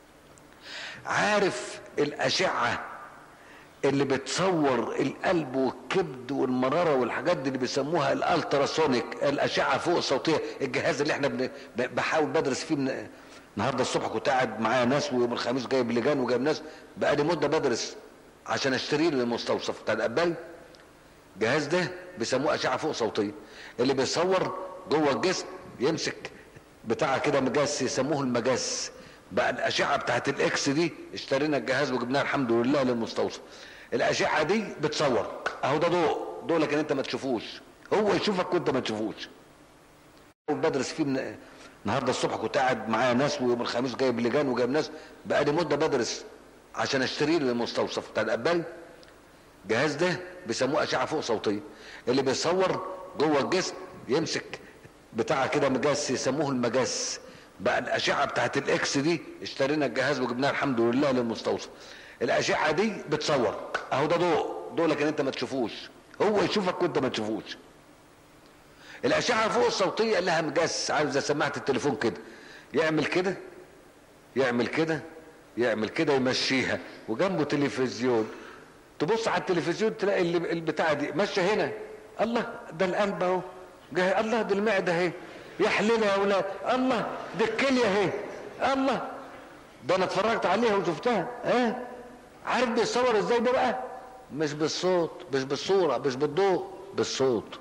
عارف الاشعه اللي بتصور القلب والكبد والمراره والحاجات دي اللي بيسموها الالتراسونيك الاشعه فوق الصوتيه الجهاز اللي احنا بن- ب- بحاول بدرس فيه من النهارده الصبح كنت قاعد معايا ناس ويوم الخميس جايب لجان وجايب ناس بقالي مده بدرس عشان اشتريه للمستوصف بتاع القبال الجهاز ده بيسموه اشعه فوق صوتيه اللي بيصور جوه الجسم يمسك بتاع كده مجس يسموه المجس بقى الاشعه بتاعت الاكس دي اشترينا الجهاز وجبناه الحمد لله للمستوصف الاشعه دي بتصور اهو ده ضوء ضوء لكن انت ما تشوفوش هو يشوفك وانت ما تشوفوش بدرس فيه من النهارده الصبح كنت قاعد معايا ناس ويوم الخميس جايب لجان وجايب ناس بقالي مده بدرس عشان اشتريه للمستوصف بتاع القبال الجهاز ده بيسموه اشعه فوق صوتيه اللي بيصور جوه الجسم يمسك بتاع كده مجس يسموه المجس بقى الاشعه بتاعت الاكس دي اشترينا الجهاز وجبناه الحمد لله للمستوصف الاشعه دي بتصور اهو ده ضوء ضوء لكن انت ما تشوفوش هو يشوفك وانت ما تشوفوش الاشعه فوق الصوتيه لها مجس عارف زي سماعه التليفون كده يعمل كده يعمل كده يعمل كده يمشيها وجنبه تلفزيون تبص على التلفزيون تلاقي اللي البتاعه دي ماشيه هنا الله ده القلب اهو جاي الله دي المعده اهي يحللها يا اولاد الله دي الكليه اهي الله ده انا اتفرجت عليها وشفتها اه عارف بيتصور ازاي ده بقى مش بالصوت مش بالصورة مش بالضوء بالصوت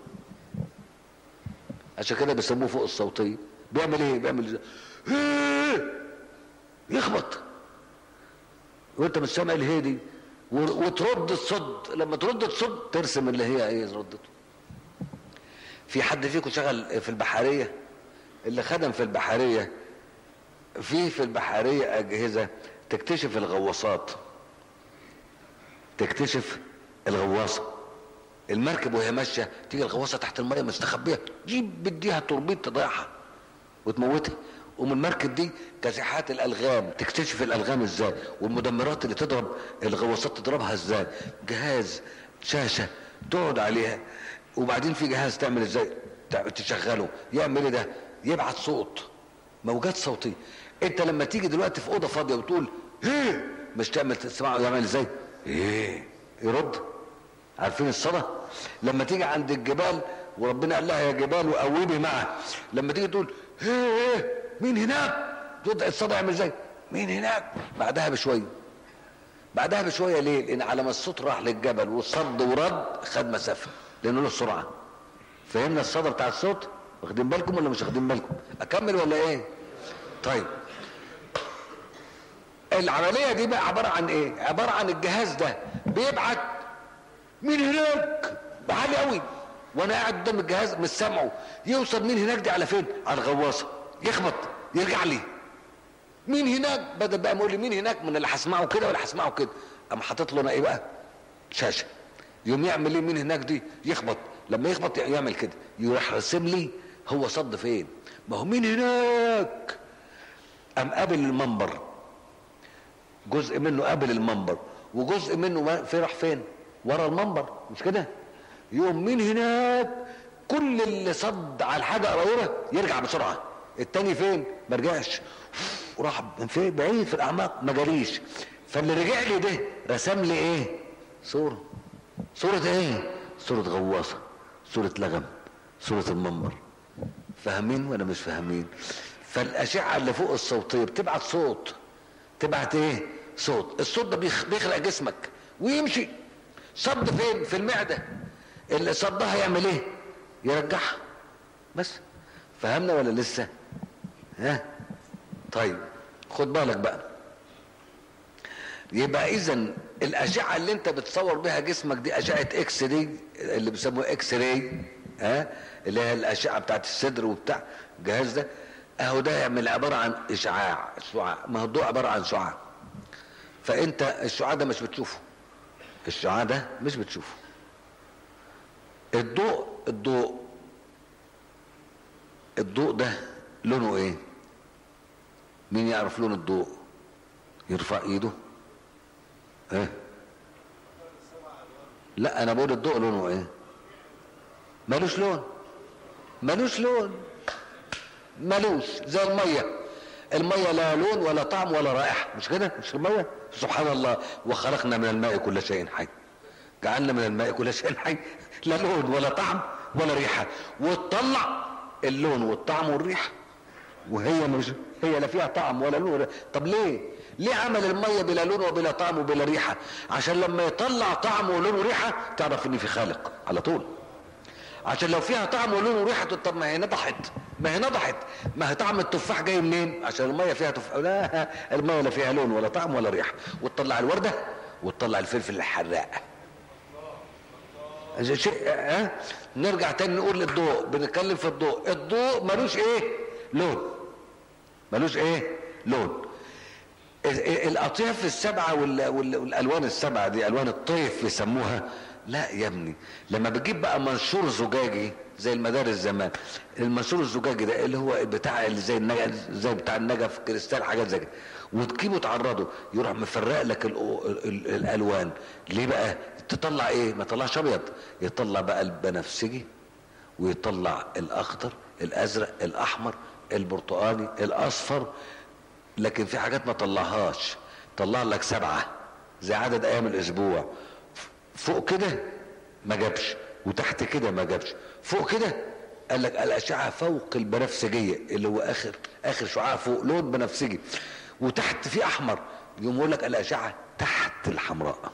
عشان كده بيسموه فوق الصوتية بيعمل ايه بيعمل ازاي إيه؟ يخبط وانت مش سامع الهادي وترد الصد لما ترد الصد ترسم اللي هي ايه ردته في حد فيكم شغل في البحرية اللي خدم في البحرية في في البحرية أجهزة تكتشف الغواصات تكتشف الغواصة المركب وهي ماشية تيجي الغواصة تحت المية مستخبية جيب بديها توربيت تضيعها وتموتها ومن المركب دي كاسحات الالغام تكتشف الالغام ازاي والمدمرات اللي تضرب الغواصات تضربها ازاي جهاز شاشه تقعد عليها وبعدين في جهاز تعمل ازاي تشغله يعمل ايه ده يبعت صوت موجات صوتيه انت لما تيجي دلوقتي في اوضه فاضيه وتقول ايه مش تعمل تسمعه يعمل ازاي ايه يرد عارفين الصدى لما تيجي عند الجبال وربنا قال لها يا جبال وقومي معه لما تيجي تقول ايه ايه مين هناك تقول الصدى يعمل ازاي مين هناك بعدها بشويه بعدها بشويه ليه لان على ما الصوت راح للجبل والصد ورد خد مسافه لانه له سرعه فهمنا الصدى بتاع الصوت واخدين بالكم ولا مش واخدين بالكم اكمل ولا ايه طيب العمليه دي بقى عباره عن ايه عباره عن الجهاز ده بيبعت مين هناك بعالي قوي وانا قاعد قدام الجهاز مش سامعه يوصل مين هناك دي على فين على الغواصه يخبط يرجع لي مين هناك بدل بقى يقول لي مين هناك من اللي هسمعه كده ولا هسمعه كده قام حاطط له انا ايه بقى شاشه يوم يعمل ايه مين هناك دي يخبط لما يخبط يعمل كده يروح رسم لي هو صد فين ما هو مين هناك قام قابل المنبر جزء منه قابل المنبر وجزء منه في راح فين ورا المنبر مش كده يوم مين هناك كل اللي صد على الحاجه قريبه يرجع بسرعه التاني فين ما رجعش وراح فين بعيد في الاعماق ما جاليش فاللي رجع لي ده رسم لي ايه صوره صوره ايه صوره غواصه صوره لغم صوره المنبر فاهمين ولا مش فاهمين فالاشعه اللي فوق الصوتيه بتبعت صوت تبعت ايه صوت الصوت ده بيخلق جسمك ويمشي صد فين في المعده اللي صدها يعمل ايه يرجعها بس فهمنا ولا لسه ها طيب خد بالك بقى يبقى اذا الاشعه اللي انت بتصور بها جسمك دي اشعه اكس دي اللي بيسموها اكس راي ها اللي هي الاشعه بتاعت الصدر وبتاع الجهاز ده اهو ده يعمل عباره عن اشعاع شعاع ما هو الضوء عباره عن شعاع فانت الشعاع ده مش بتشوفه الشعاع ده مش بتشوفه الضوء الضوء الضوء ده لونه ايه مين يعرف لون الضوء يرفع ايده ايه لا انا بقول الضوء لونه ايه ملوش لون ملوش لون ملوش زي الميه الميه لا لون ولا طعم ولا رائحه مش كده مش الميه سبحان الله وخلقنا من الماء كل شيء حي جعلنا من الماء كل شيء حي لا لون ولا طعم ولا ريحه وتطلع اللون والطعم والريحه وهي مش هي لا فيها طعم ولا لون ولا طب ليه ليه عمل الميه بلا لون وبلا طعم وبلا ريحه عشان لما يطلع طعم ولون وريحه تعرف ان في خالق على طول عشان لو فيها طعم ولون وريحه طب ما هي نضحت ما هي نضحت ما هي طعم التفاح جاي منين عشان الميه فيها تفاح لا الميه لا فيها لون ولا طعم ولا ريحه وتطلع الورده وتطلع الفلفل الحراق شيء ها نرجع تاني نقول للضوء بنتكلم في الضوء الضوء ملوش ايه لون ملوش ايه لون الاطياف السبعه والالوان السبعه دي الوان الطيف يسموها لا يا ابني لما بتجيب بقى منشور زجاجي زي المدارس زمان المنشور الزجاجي ده اللي هو بتاع اللي زي النجف زي بتاع النجف كريستال حاجات زي كده وتجيبه تعرضه يروح مفرق لك ال ال الالوان ليه بقى تطلع ايه ما يطلعش ابيض يطلع بقى البنفسجي ويطلع الاخضر الازرق الاحمر البرتقالي الاصفر لكن في حاجات ما طلعهاش طلع لك سبعه زي عدد ايام الاسبوع فوق كده ما جابش وتحت كده ما جابش فوق كده قال لك الاشعه فوق البنفسجيه اللي هو اخر اخر شعاع فوق لون بنفسجي وتحت في احمر يقوم يقول لك الاشعه تحت الحمراء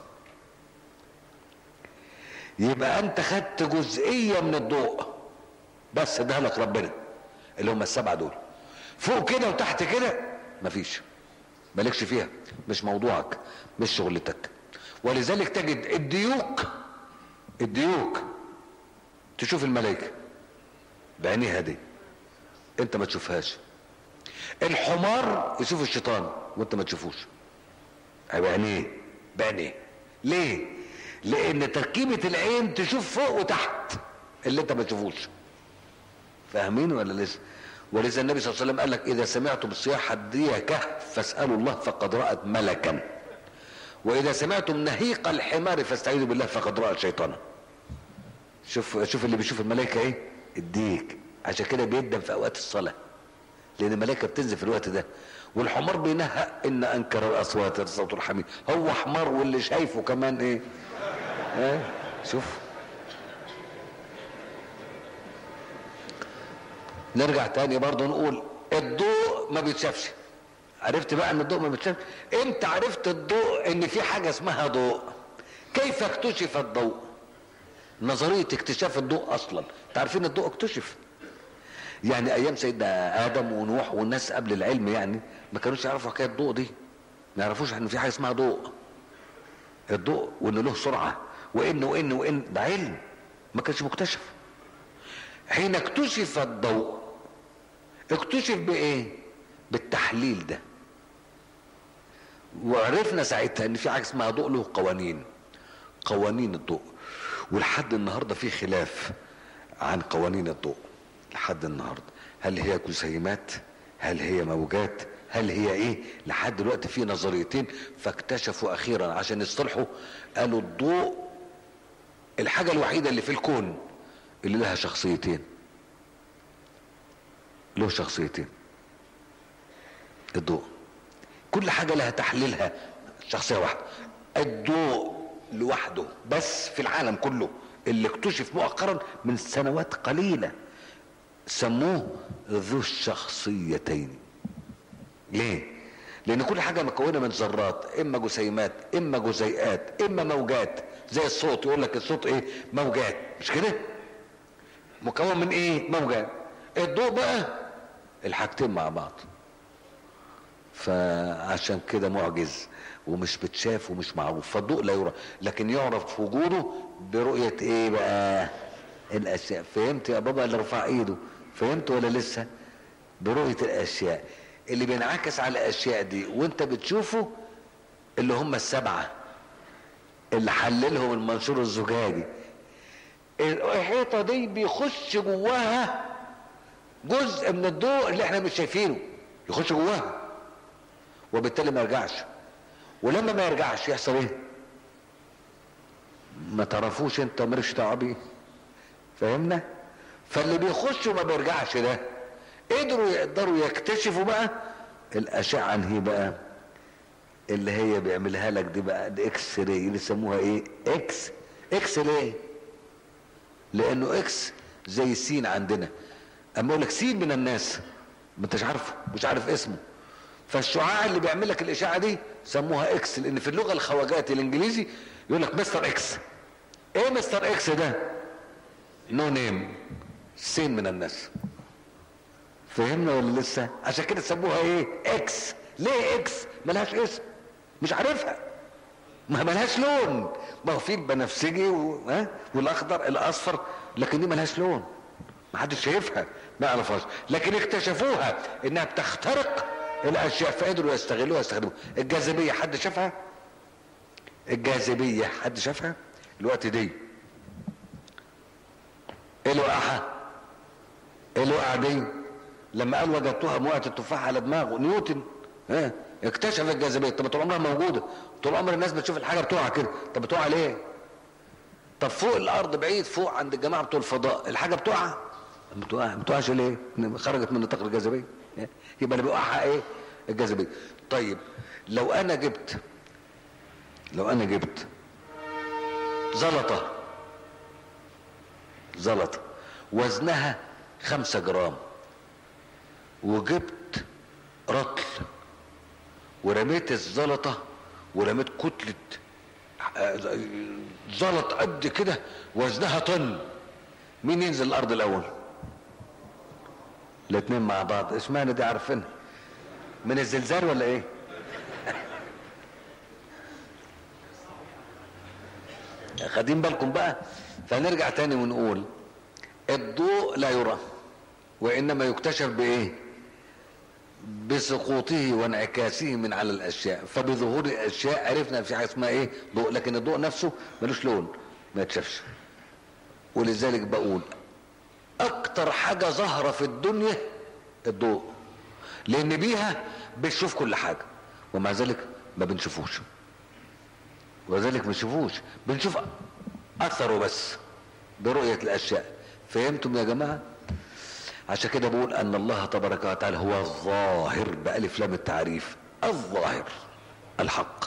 يبقى انت خدت جزئيه من الضوء بس اداها لك ربنا اللي هم السبعه دول فوق كده وتحت كده مفيش مالكش فيها مش موضوعك مش شغلتك ولذلك تجد الديوك الديوك تشوف الملائكه بعينيها دي انت ما تشوفهاش الحمار يشوف الشيطان وانت ما تشوفوش بعينيه بعينيه ليه لان تركيبه العين تشوف فوق وتحت اللي انت ما تشوفوش فاهمين ولا لسه ولذا النبي صلى الله عليه وسلم قال لك اذا سمعتم صياح الديكه فاسالوا الله فقد رات ملكا واذا سمعتم نهيق الحمار فاستعيذوا بالله فقد راى شيطانا شوف شوف اللي بيشوف الملائكه ايه الديك عشان كده بيندم في اوقات الصلاه لان الملائكه بتنزل في الوقت ده والحمار بينهق ان انكر الاصوات لصوت الحمير هو حمار واللي شايفه كمان ايه ايه شوف نرجع تاني برضه نقول الضوء ما بيتشافش عرفت بقى ان الضوء ما بيتشافش امتى عرفت الضوء ان في حاجه اسمها ضوء كيف اكتشف الضوء نظريه اكتشاف الضوء اصلا تعرفين الضوء اكتشف يعني ايام سيدنا ادم ونوح والناس قبل العلم يعني ما كانوش يعرفوا حكايه الضوء دي ما يعرفوش ان في حاجه اسمها ضوء الضوء وان له سرعه وان وان وان ده علم ما كانش مكتشف حين اكتشف الضوء اكتشف بايه بالتحليل ده وعرفنا ساعتها ان في حاجه اسمها ضوء له قوانين قوانين الضوء ولحد النهارده في خلاف عن قوانين الضوء لحد النهارده هل هي جسيمات هل هي موجات هل هي ايه لحد دلوقتي في نظريتين فاكتشفوا اخيرا عشان يصطلحوا قالوا الضوء الحاجه الوحيده اللي في الكون اللي لها شخصيتين له شخصيتين الضوء كل حاجة لها تحليلها شخصية واحدة الضوء لوحده بس في العالم كله اللي اكتشف مؤخرا من سنوات قليلة سموه ذو الشخصيتين ليه لان كل حاجة مكونة من ذرات اما جسيمات اما جزيئات اما موجات زي الصوت يقول لك الصوت ايه موجات مش كده مكون من ايه موجات الضوء بقى الحاجتين مع بعض فعشان كده معجز ومش بتشاف ومش معروف فالضوء لا يرى لكن يعرف وجوده برؤية ايه بقى الاشياء فهمت يا بابا اللي رفع ايده فهمت ولا لسه برؤية الاشياء اللي بينعكس على الاشياء دي وانت بتشوفه اللي هم السبعة اللي حللهم المنشور الزجاجي الحيطة دي بيخش جواها جزء من الضوء اللي احنا مش شايفينه يخش جواها وبالتالي ما يرجعش ولما ما يرجعش يحصل ايه ما تعرفوش انت مالكش دعوه بيه فاهمنا فاللي بيخش وما بيرجعش ده قدروا يقدروا يكتشفوا بقى الاشعه انهي بقى اللي هي بيعملها لك دي بقى الاكس راي اللي يسموها ايه اكس اكس ليه لانه اكس زي السين عندنا اما اقول لك سين من الناس ما انتش عارفه مش عارف اسمه فالشعاع اللي بيعمل لك الاشعه دي سموها اكس لان في اللغه الخواجات الانجليزي يقول لك مستر اكس ايه مستر اكس ده نو نيم سين من الناس فهمنا ولا لسه عشان كده سموها ايه اكس ليه اكس ملهاش اسم مش عارفها ما ملهاش لون ما هو في البنفسجي و... ها؟ والاخضر الاصفر لكن دي ملهاش لون ما حدش شايفها ما يعرفهاش لكن اكتشفوها انها بتخترق الاشياء فقدروا يستغلوها يستخدموها الجاذبيه حد شافها الجاذبيه حد شافها الوقت دي ايه اللي وقعها ايه اللي وقع دي لما قال وجدتها موقعة التفاح على دماغه نيوتن ها اكتشف الجاذبيه طب طول عمرها موجوده طول عمر الناس بتشوف الحاجه بتقع كده طب بتقع ليه طب فوق الارض بعيد فوق عند الجماعه بتوع الفضاء الحاجه بتقع ما بتقع ما بتقعش ليه خرجت من نطاق الجاذبيه يبقى اللي بيوقعها ايه الجاذبيه طيب لو انا جبت لو انا جبت زلطه زلطه وزنها خمسة جرام وجبت رطل ورميت الزلطه ورميت كتله آه، زلط قد كده وزنها طن مين ينزل الارض الاول الاثنين مع بعض اشمعنى دي عارفينها من الزلزال ولا ايه خدين بالكم بقى فنرجع تاني ونقول الضوء لا يرى وانما يكتشف بايه بسقوطه وانعكاسه من على الاشياء فبظهور الاشياء عرفنا في حاجه اسمها ايه ضوء لكن الضوء نفسه ملوش لون ما يتشافش ولذلك بقول اكتر حاجه ظاهره في الدنيا الضوء لان بيها بنشوف كل حاجه ومع ذلك ما بنشوفوش وذلك ما بنشوفوش بنشوف اثره بس برؤيه الاشياء فهمتم يا جماعه عشان كده بقول ان الله تبارك وتعالى هو الظاهر بالف لام التعريف الظاهر الحق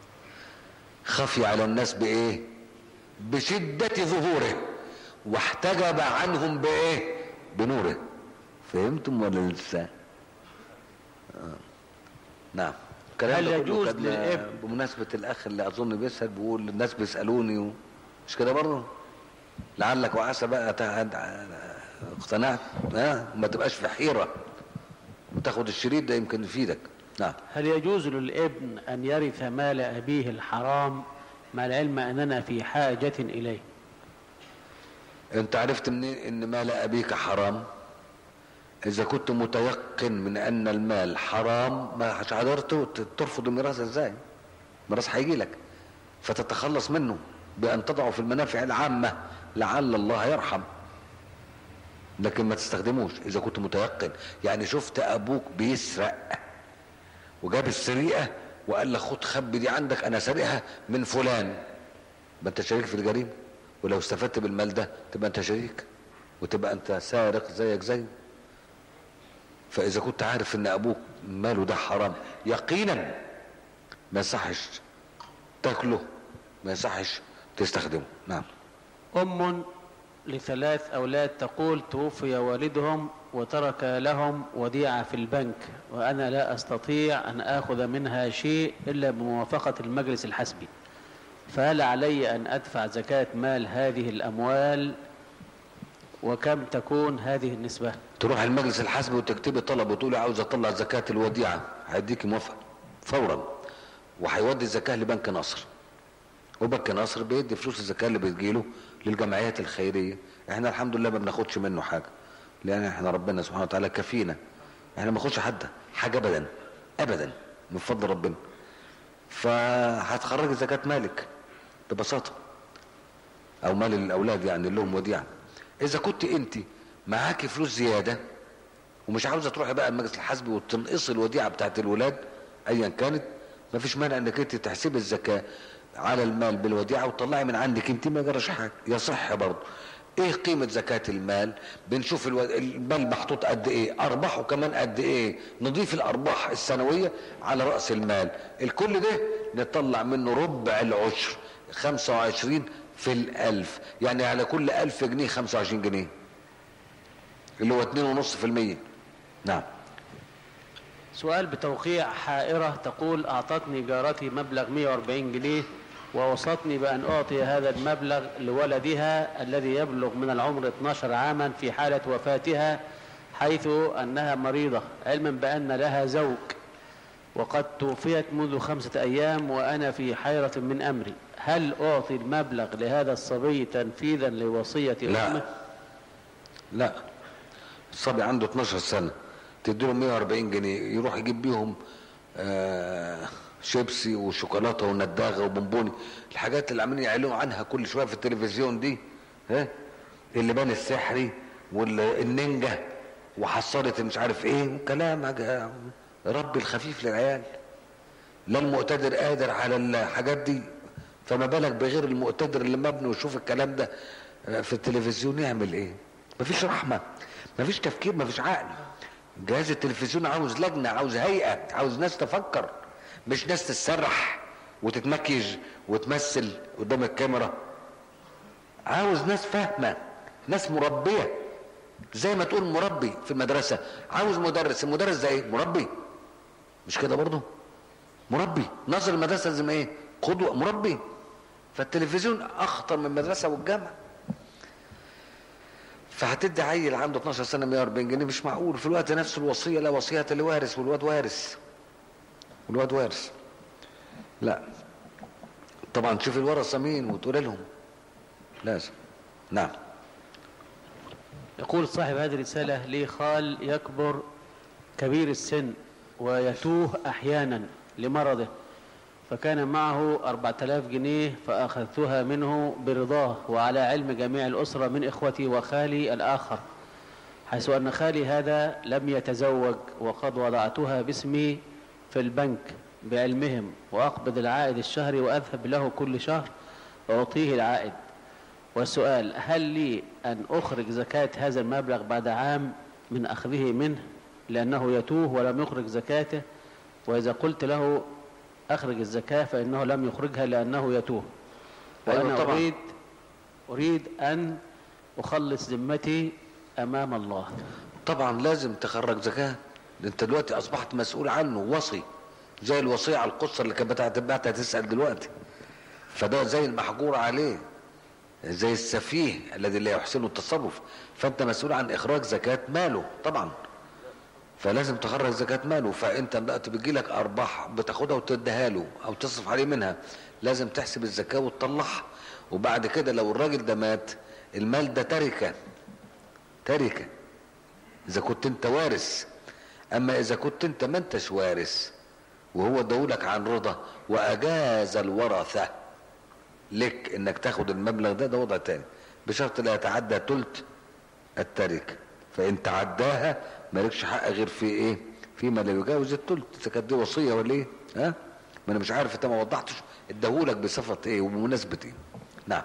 خفي على الناس بايه بشدة ظهوره واحتجب عنهم بايه بنوره فهمتم ولا لسه آه. نعم الكلام هل ده كله يجوز كان للابن؟ بمناسبة الأخ اللي أظن بيسأل بيقول الناس بيسألوني و... مش كده برضه؟ لعلك وعسى بقى تع- اقتنعت ها ما تبقاش في حيرة وتاخد الشريط ده يمكن يفيدك نعم هل يجوز للابن أن يرث مال أبيه الحرام مع العلم أننا في حاجة إليه انت عرفت منين ان مال ابيك حرام اذا كنت متيقن من ان المال حرام ما مش قدرت ترفض الميراث ازاي الميراث هيجي لك فتتخلص منه بان تضعه في المنافع العامه لعل الله يرحم لكن ما تستخدموش اذا كنت متيقن يعني شفت ابوك بيسرق وجاب السرقه وقال لك خد خبي دي عندك انا سارقها من فلان ما انت شريك في الجريمه ولو استفدت بالمال ده تبقى انت شريك وتبقى انت سارق زيك زيه فاذا كنت عارف ان ابوك ماله ده حرام يقينا ما يصحش تاكله ما يصحش تستخدمه نعم أم لثلاث أولاد تقول توفي والدهم وترك لهم وديعة في البنك وأنا لا أستطيع أن آخذ منها شيء إلا بموافقة المجلس الحسبي فهل علي أن أدفع زكاة مال هذه الأموال وكم تكون هذه النسبة تروح المجلس الحسبي وتكتبي طلب وتقولي عاوز اطلع زكاة الوديعة هيديكي موافقة فورا وهيودي الزكاة لبنك نصر وبنك نصر بيدي فلوس الزكاة اللي بتجيله للجمعيات الخيرية احنا الحمد لله ما بناخدش منه حاجة لان احنا ربنا سبحانه وتعالى كفينا احنا ما بناخدش حد حاجة ابدا ابدا من فضل ربنا فهتخرجي زكاة مالك ببساطة او مال الاولاد يعني اللي لهم وديعة اذا كنت انت معاكي فلوس زيادة ومش عاوزة تروحي بقى المجلس الحسبي وتنقصي الوديعة بتاعت الولاد ايا كانت مفيش مانع انك انت تحسبي الزكاة على المال بالوديعة وتطلعي من عندك انت ما جراش حاجة يصح برضه ايه قيمة زكاة المال بنشوف الو... المال محطوط قد ايه ارباحه كمان قد ايه نضيف الارباح السنوية على رأس المال الكل ده نطلع منه ربع العشر 25 في الالف يعني على كل الف جنيه 25 جنيه اللي هو 2.5% نعم سؤال بتوقيع حائرة تقول أعطتني جارتي مبلغ 140 جنيه ووصتني بأن أعطي هذا المبلغ لولدها الذي يبلغ من العمر 12 عاما في حالة وفاتها حيث أنها مريضة علما بأن لها زوج وقد توفيت منذ خمسة أيام وأنا في حيرة من أمري هل أعطي المبلغ لهذا الصبي تنفيذا لوصية لا. أمه لا الصبي عنده 12 سنة تديله 140 جنيه يروح يجيب بيهم آه شيبسي وشوكولاته ونداغه وبونبوني الحاجات اللي عاملين يعلنوا عنها كل شويه في التلفزيون دي ها اللبان السحري والنينجا وحصلت مش عارف ايه وكلام عج- ربي الخفيف للعيال لا المقتدر قادر على الحاجات دي فما بالك بغير المقتدر اللي مبني ويشوف الكلام ده في التلفزيون يعمل ايه مفيش رحمة مفيش تفكير مفيش عقل جهاز التلفزيون عاوز لجنة عاوز هيئة عاوز ناس تفكر مش ناس تتسرح وتتمكيج وتمثل قدام الكاميرا عاوز ناس فاهمة ناس مربية زي ما تقول مربي في المدرسة عاوز مدرس المدرس ده ايه مربي مش كده برضه مربي ناظر المدرسه لازم ايه قدوه مربي فالتلفزيون اخطر من المدرسه والجامعه فهتدي عيل عنده 12 سنه 140 جنيه مش معقول في الوقت نفسه الوصيه لا وصيه لوارث والواد وارث والواد وارث لا طبعا تشوف الورثه مين وتقول لهم لازم نعم يقول صاحب هذه الرسالة لي خال يكبر كبير السن ويتوه أحيانا لمرضه فكان معه أربعة آلاف جنيه فأخذتها منه برضاه وعلى علم جميع الأسرة من إخوتي وخالي الآخر حيث أن خالي هذا لم يتزوج وقد وضعتها باسمي في البنك بعلمهم وأقبض العائد الشهري وأذهب له كل شهر وأعطيه العائد والسؤال هل لي أن أخرج زكاة هذا المبلغ بعد عام من أخذه منه لأنه يتوه ولم يخرج زكاته وإذا قلت له أخرج الزكاة فإنه لم يخرجها لأنه يتوه أيوة وأنا طبعا. أريد أريد أن أخلص ذمتي أمام الله طبعا لازم تخرج زكاه انت دلوقتي اصبحت مسؤول عنه وصي زي الوصيه على القصه اللي كانت هتبعتها تسال دلوقتي فده زي المحجور عليه زي السفيه الذي لا يحسن التصرف فانت مسؤول عن اخراج زكاه ماله طبعا فلازم تخرج زكاه ماله فانت دلوقتي بتجي لك ارباح بتاخدها وتديها له او تصرف عليه منها لازم تحسب الزكاه وتطلعها وبعد كده لو الراجل ده مات المال ده تركه تركه اذا كنت انت وارث اما اذا كنت انت ما انتش وارث وهو ادولك عن رضا واجاز الورثه لك انك تاخد المبلغ ده ده وضع تاني بشرط لا يتعدى تلت التركه فان تعداها مالكش حق غير في ايه فيما لا يجاوز التلت اذا كانت دي وصيه ولا ايه ها ما انا مش عارف انت ما وضحتش اداهولك بصفه ايه وبمناسبه ايه نعم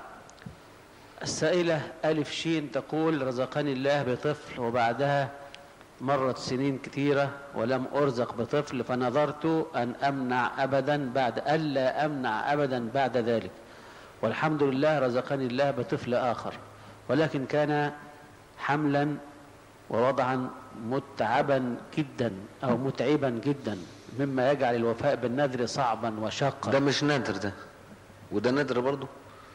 السائلة ألف شين تقول رزقني الله بطفل وبعدها مرت سنين كثيرة ولم أرزق بطفل فنظرت أن أمنع أبدا بعد ألا أمنع أبدا بعد ذلك والحمد لله رزقني الله بطفل آخر ولكن كان حملا ووضعا متعبا جدا أو متعبا جدا مما يجعل الوفاء بالنذر صعبا وشاقا ده مش نادر ده وده نادر برضه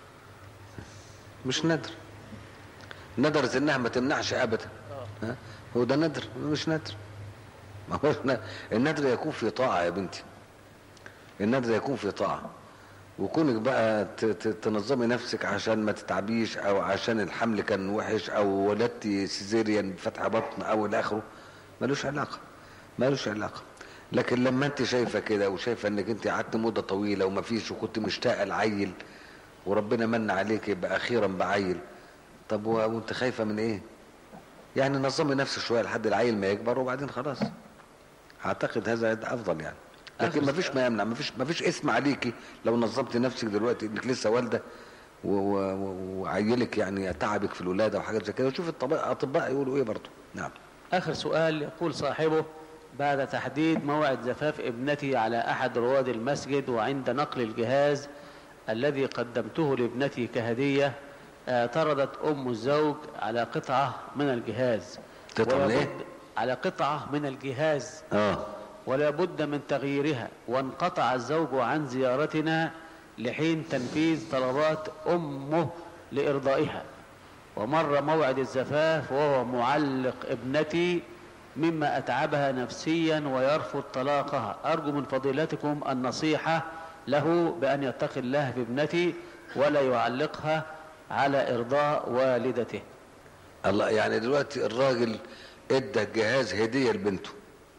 مش نادر ندرت انها ما تمنعش ابدا ها؟ هو ده ندر مش ندر ما هو ن- الندر يكون في طاعة يا بنتي الندر يكون في طاعة وكونك بقى ت- ت- تنظمي نفسك عشان ما تتعبيش او عشان الحمل كان وحش او ولدتي سيزيريان فتح بطن او الى اخره ملوش علاقة ملوش علاقة لكن لما انت شايفة كده وشايفة انك انت قعدت مدة طويلة وما فيش وكنت مشتاقة العيل وربنا من عليك يبقى اخيرا بعيل طب و- وانت خايفة من ايه يعني نظمي نفسك شوية لحد العيل ما يكبر وبعدين خلاص اعتقد هذا افضل يعني لكن آخر ما فيش ما يمنع ما فيش ما فيش اسم عليكي لو نظمت نفسك دلوقتي انك لسه والده و- و- و- وعيلك يعني تعبك في الولاده وحاجات زي كده وشوف الطباء الاطباء يقولوا ايه برضه نعم آخر سؤال يقول صاحبه بعد تحديد موعد زفاف ابنتي على أحد رواد المسجد وعند نقل الجهاز الذي قدمته لابنتي كهدية اعترضت أم الزوج على قطعة من الجهاز قطعة من ولا إيه؟ بد- على قطعة من الجهاز اه ولا بد من تغييرها وانقطع الزوج عن زيارتنا لحين تنفيذ طلبات أمه لإرضائها ومر موعد الزفاف وهو معلق ابنتي مما أتعبها نفسيا ويرفض طلاقها أرجو من فضيلتكم النصيحة له بأن يتقي الله في ابنتي ولا يعلقها على إرضاء والدته الله يعني دلوقتي الراجل ادى الجهاز هديه لبنته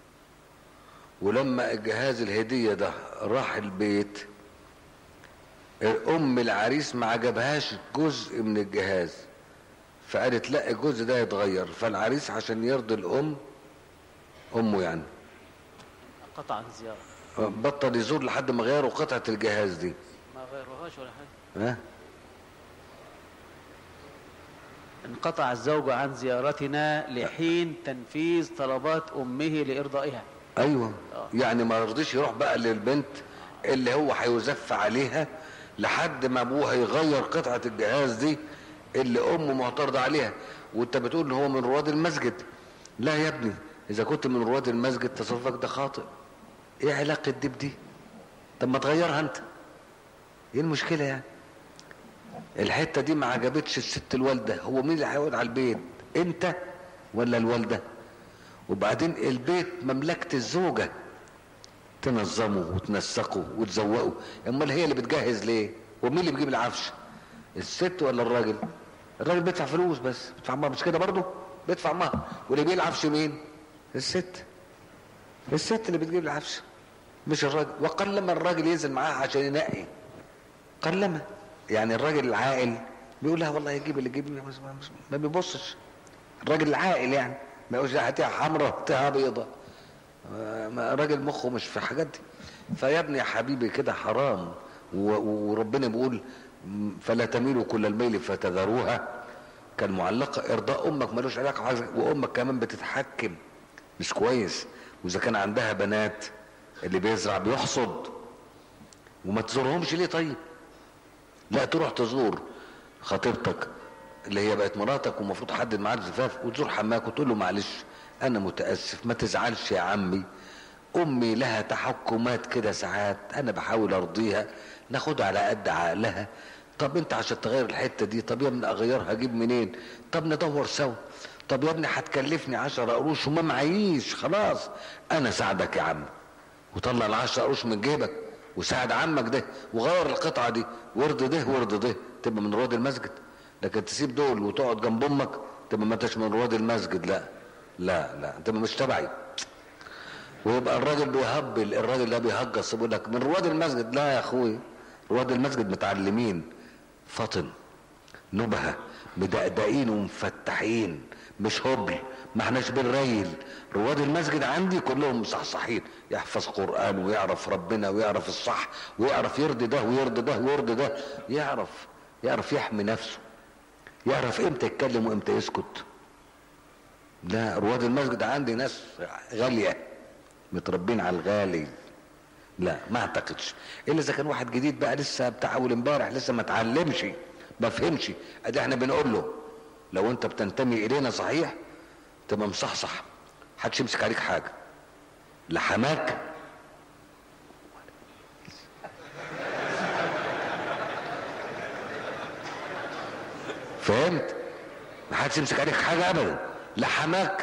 ولما الجهاز الهديه ده راح البيت ام العريس ما عجبهاش جزء من الجهاز فقالت لا الجزء ده يتغير فالعريس عشان يرضي الام امه يعني قطع الزيارة بطل يزور لحد ما غيروا قطعه الجهاز دي ما غيروهاش ولا حاجة ها انقطع الزوج عن زيارتنا لحين تنفيذ طلبات أمه لإرضائها ايوه آه. يعني ما رضيش يروح بقى للبنت اللي هو هيزف عليها لحد ما ابوها يغير قطعه الجهاز دي اللي امه معترضه عليها وانت بتقول ان هو من رواد المسجد لا يا ابني اذا كنت من رواد المسجد تصرفك ده خاطئ ايه علاقه دي بدي طب ما تغيرها انت ايه المشكله يعني الحته دي ما عجبتش الست الوالده هو مين اللي هيقعد على البيت انت ولا الوالده وبعدين البيت مملكه الزوجه تنظمه وتنسقه وتزوقه امال هي اللي بتجهز ليه ومين اللي بيجيب العفش الست ولا الراجل الراجل بيدفع فلوس بس بيدفع مهر مش كده برضه بيدفع مهر واللي بيجيب العفش مين الست الست اللي بتجيب العفش مش الراجل وقلما الراجل ينزل معاها عشان ينقي قلما يعني الراجل العاقل بيقول لها والله يجيب اللي يجيب ما بيبصش الراجل العاقل يعني ما يقولش هاتيها حمراء هاتيها بيضة راجل مخه مش في الحاجات دي فيا ابني يا حبيبي كده حرام وربنا بيقول فلا تميلوا كل الميل فتذروها كالمعلقة ارضاء امك ملوش علاقة بحاجة وامك كمان بتتحكم مش كويس واذا كان عندها بنات اللي بيزرع بيحصد وما تزورهمش ليه طيب لا تروح تزور خطيبتك اللي هي بقت مراتك ومفروض تحدد ميعاد زفاف وتزور حماك وتقول له معلش انا متاسف ما تزعلش يا عمي امي لها تحكمات كده ساعات انا بحاول ارضيها ناخدها على قد عقلها طب انت عشان تغير الحته دي طب يا ابني اغيرها اجيب منين طب ندور سوا طب يا ابني هتكلفني 10 قروش وما معيش خلاص انا ساعدك يا عم وطلع ال 10 قروش من جيبك وساعد عمك ده وغير القطعه دي وارضي ده وارضي ده تبقى من رواد المسجد لكن تسيب دول وتقعد جنب امك تبقى ما انتش من رواد المسجد لا لا لا انت مش تبعي ويبقى الراجل بيهبل الراجل ده بيهجص يقول لك من رواد المسجد لا يا اخوي رواد المسجد متعلمين فطن نبهه مدقدقين ومفتحين مش هبل ما احناش بنريل رواد المسجد عندي كلهم مصحصحين يحفظ قرآن ويعرف ربنا ويعرف الصح ويعرف يرضي ده ويرضي ده ويرضي ده يعرف يعرف يحمي نفسه يعرف امتى يتكلم وامتى يسكت لا رواد المسجد عندي ناس غالية متربين على الغالي لا ما اعتقدش الا اذا كان واحد جديد بقى لسه بتاع اول امبارح لسه ما اتعلمش ما فهمش ادي احنا بنقول له لو انت بتنتمي الينا صحيح تبقى مصحصح محدش يمسك عليك حاجه لا حماك فهمت محدش يمسك عليك حاجه ابدا لا حماك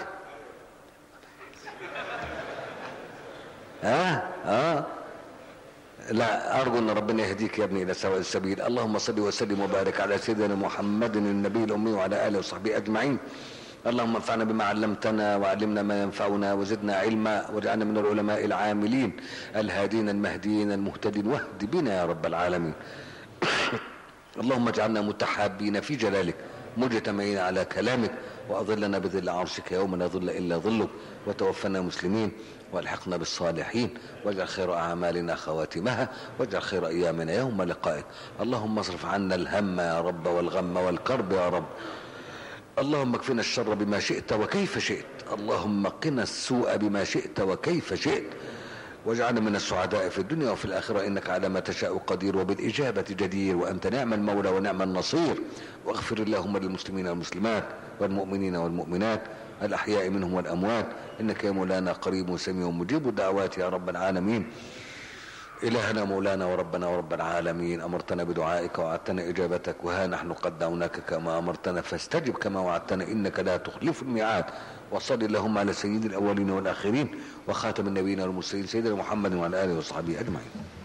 اه اه لا ارجو ان ربنا يهديك يا ابني الى سواء السبيل اللهم صل وسلم وبارك على سيدنا محمد النبي الامي وعلى اله وصحبه اجمعين اللهم انفعنا بما علمتنا وعلمنا ما ينفعنا وزدنا علما واجعلنا من العلماء العاملين الهادين المهديين المهتدين واهد بنا يا رب العالمين اللهم اجعلنا متحابين في جلالك مجتمعين على كلامك واظلنا بظل عرشك يوم لا ظل الا ظلك وتوفنا مسلمين والحقنا بالصالحين واجعل خير اعمالنا خواتمها واجعل خير ايامنا يوم لقائك اللهم اصرف عنا الهم يا رب والغم والكرب يا رب اللهم اكفنا الشر بما شئت وكيف شئت اللهم قنا السوء بما شئت وكيف شئت واجعلنا من السعداء في الدنيا وفي الآخرة إنك على ما تشاء قدير وبالإجابة جدير وأنت نعم المولى ونعم النصير واغفر اللهم للمسلمين والمسلمات والمؤمنين والمؤمنات الأحياء منهم والأموات إنك يا مولانا قريب سميع مجيب الدعوات يا رب العالمين إلهنا مولانا وربنا ورب العالمين أمرتنا بدعائك وعدتنا إجابتك وها نحن قد دعوناك كما أمرتنا فاستجب كما وعدتنا إنك لا تخلف الميعاد وصل اللهم على سيد الأولين والآخرين وخاتم النبيين والمرسلين سيدنا محمد وعلى آله وصحبه أجمعين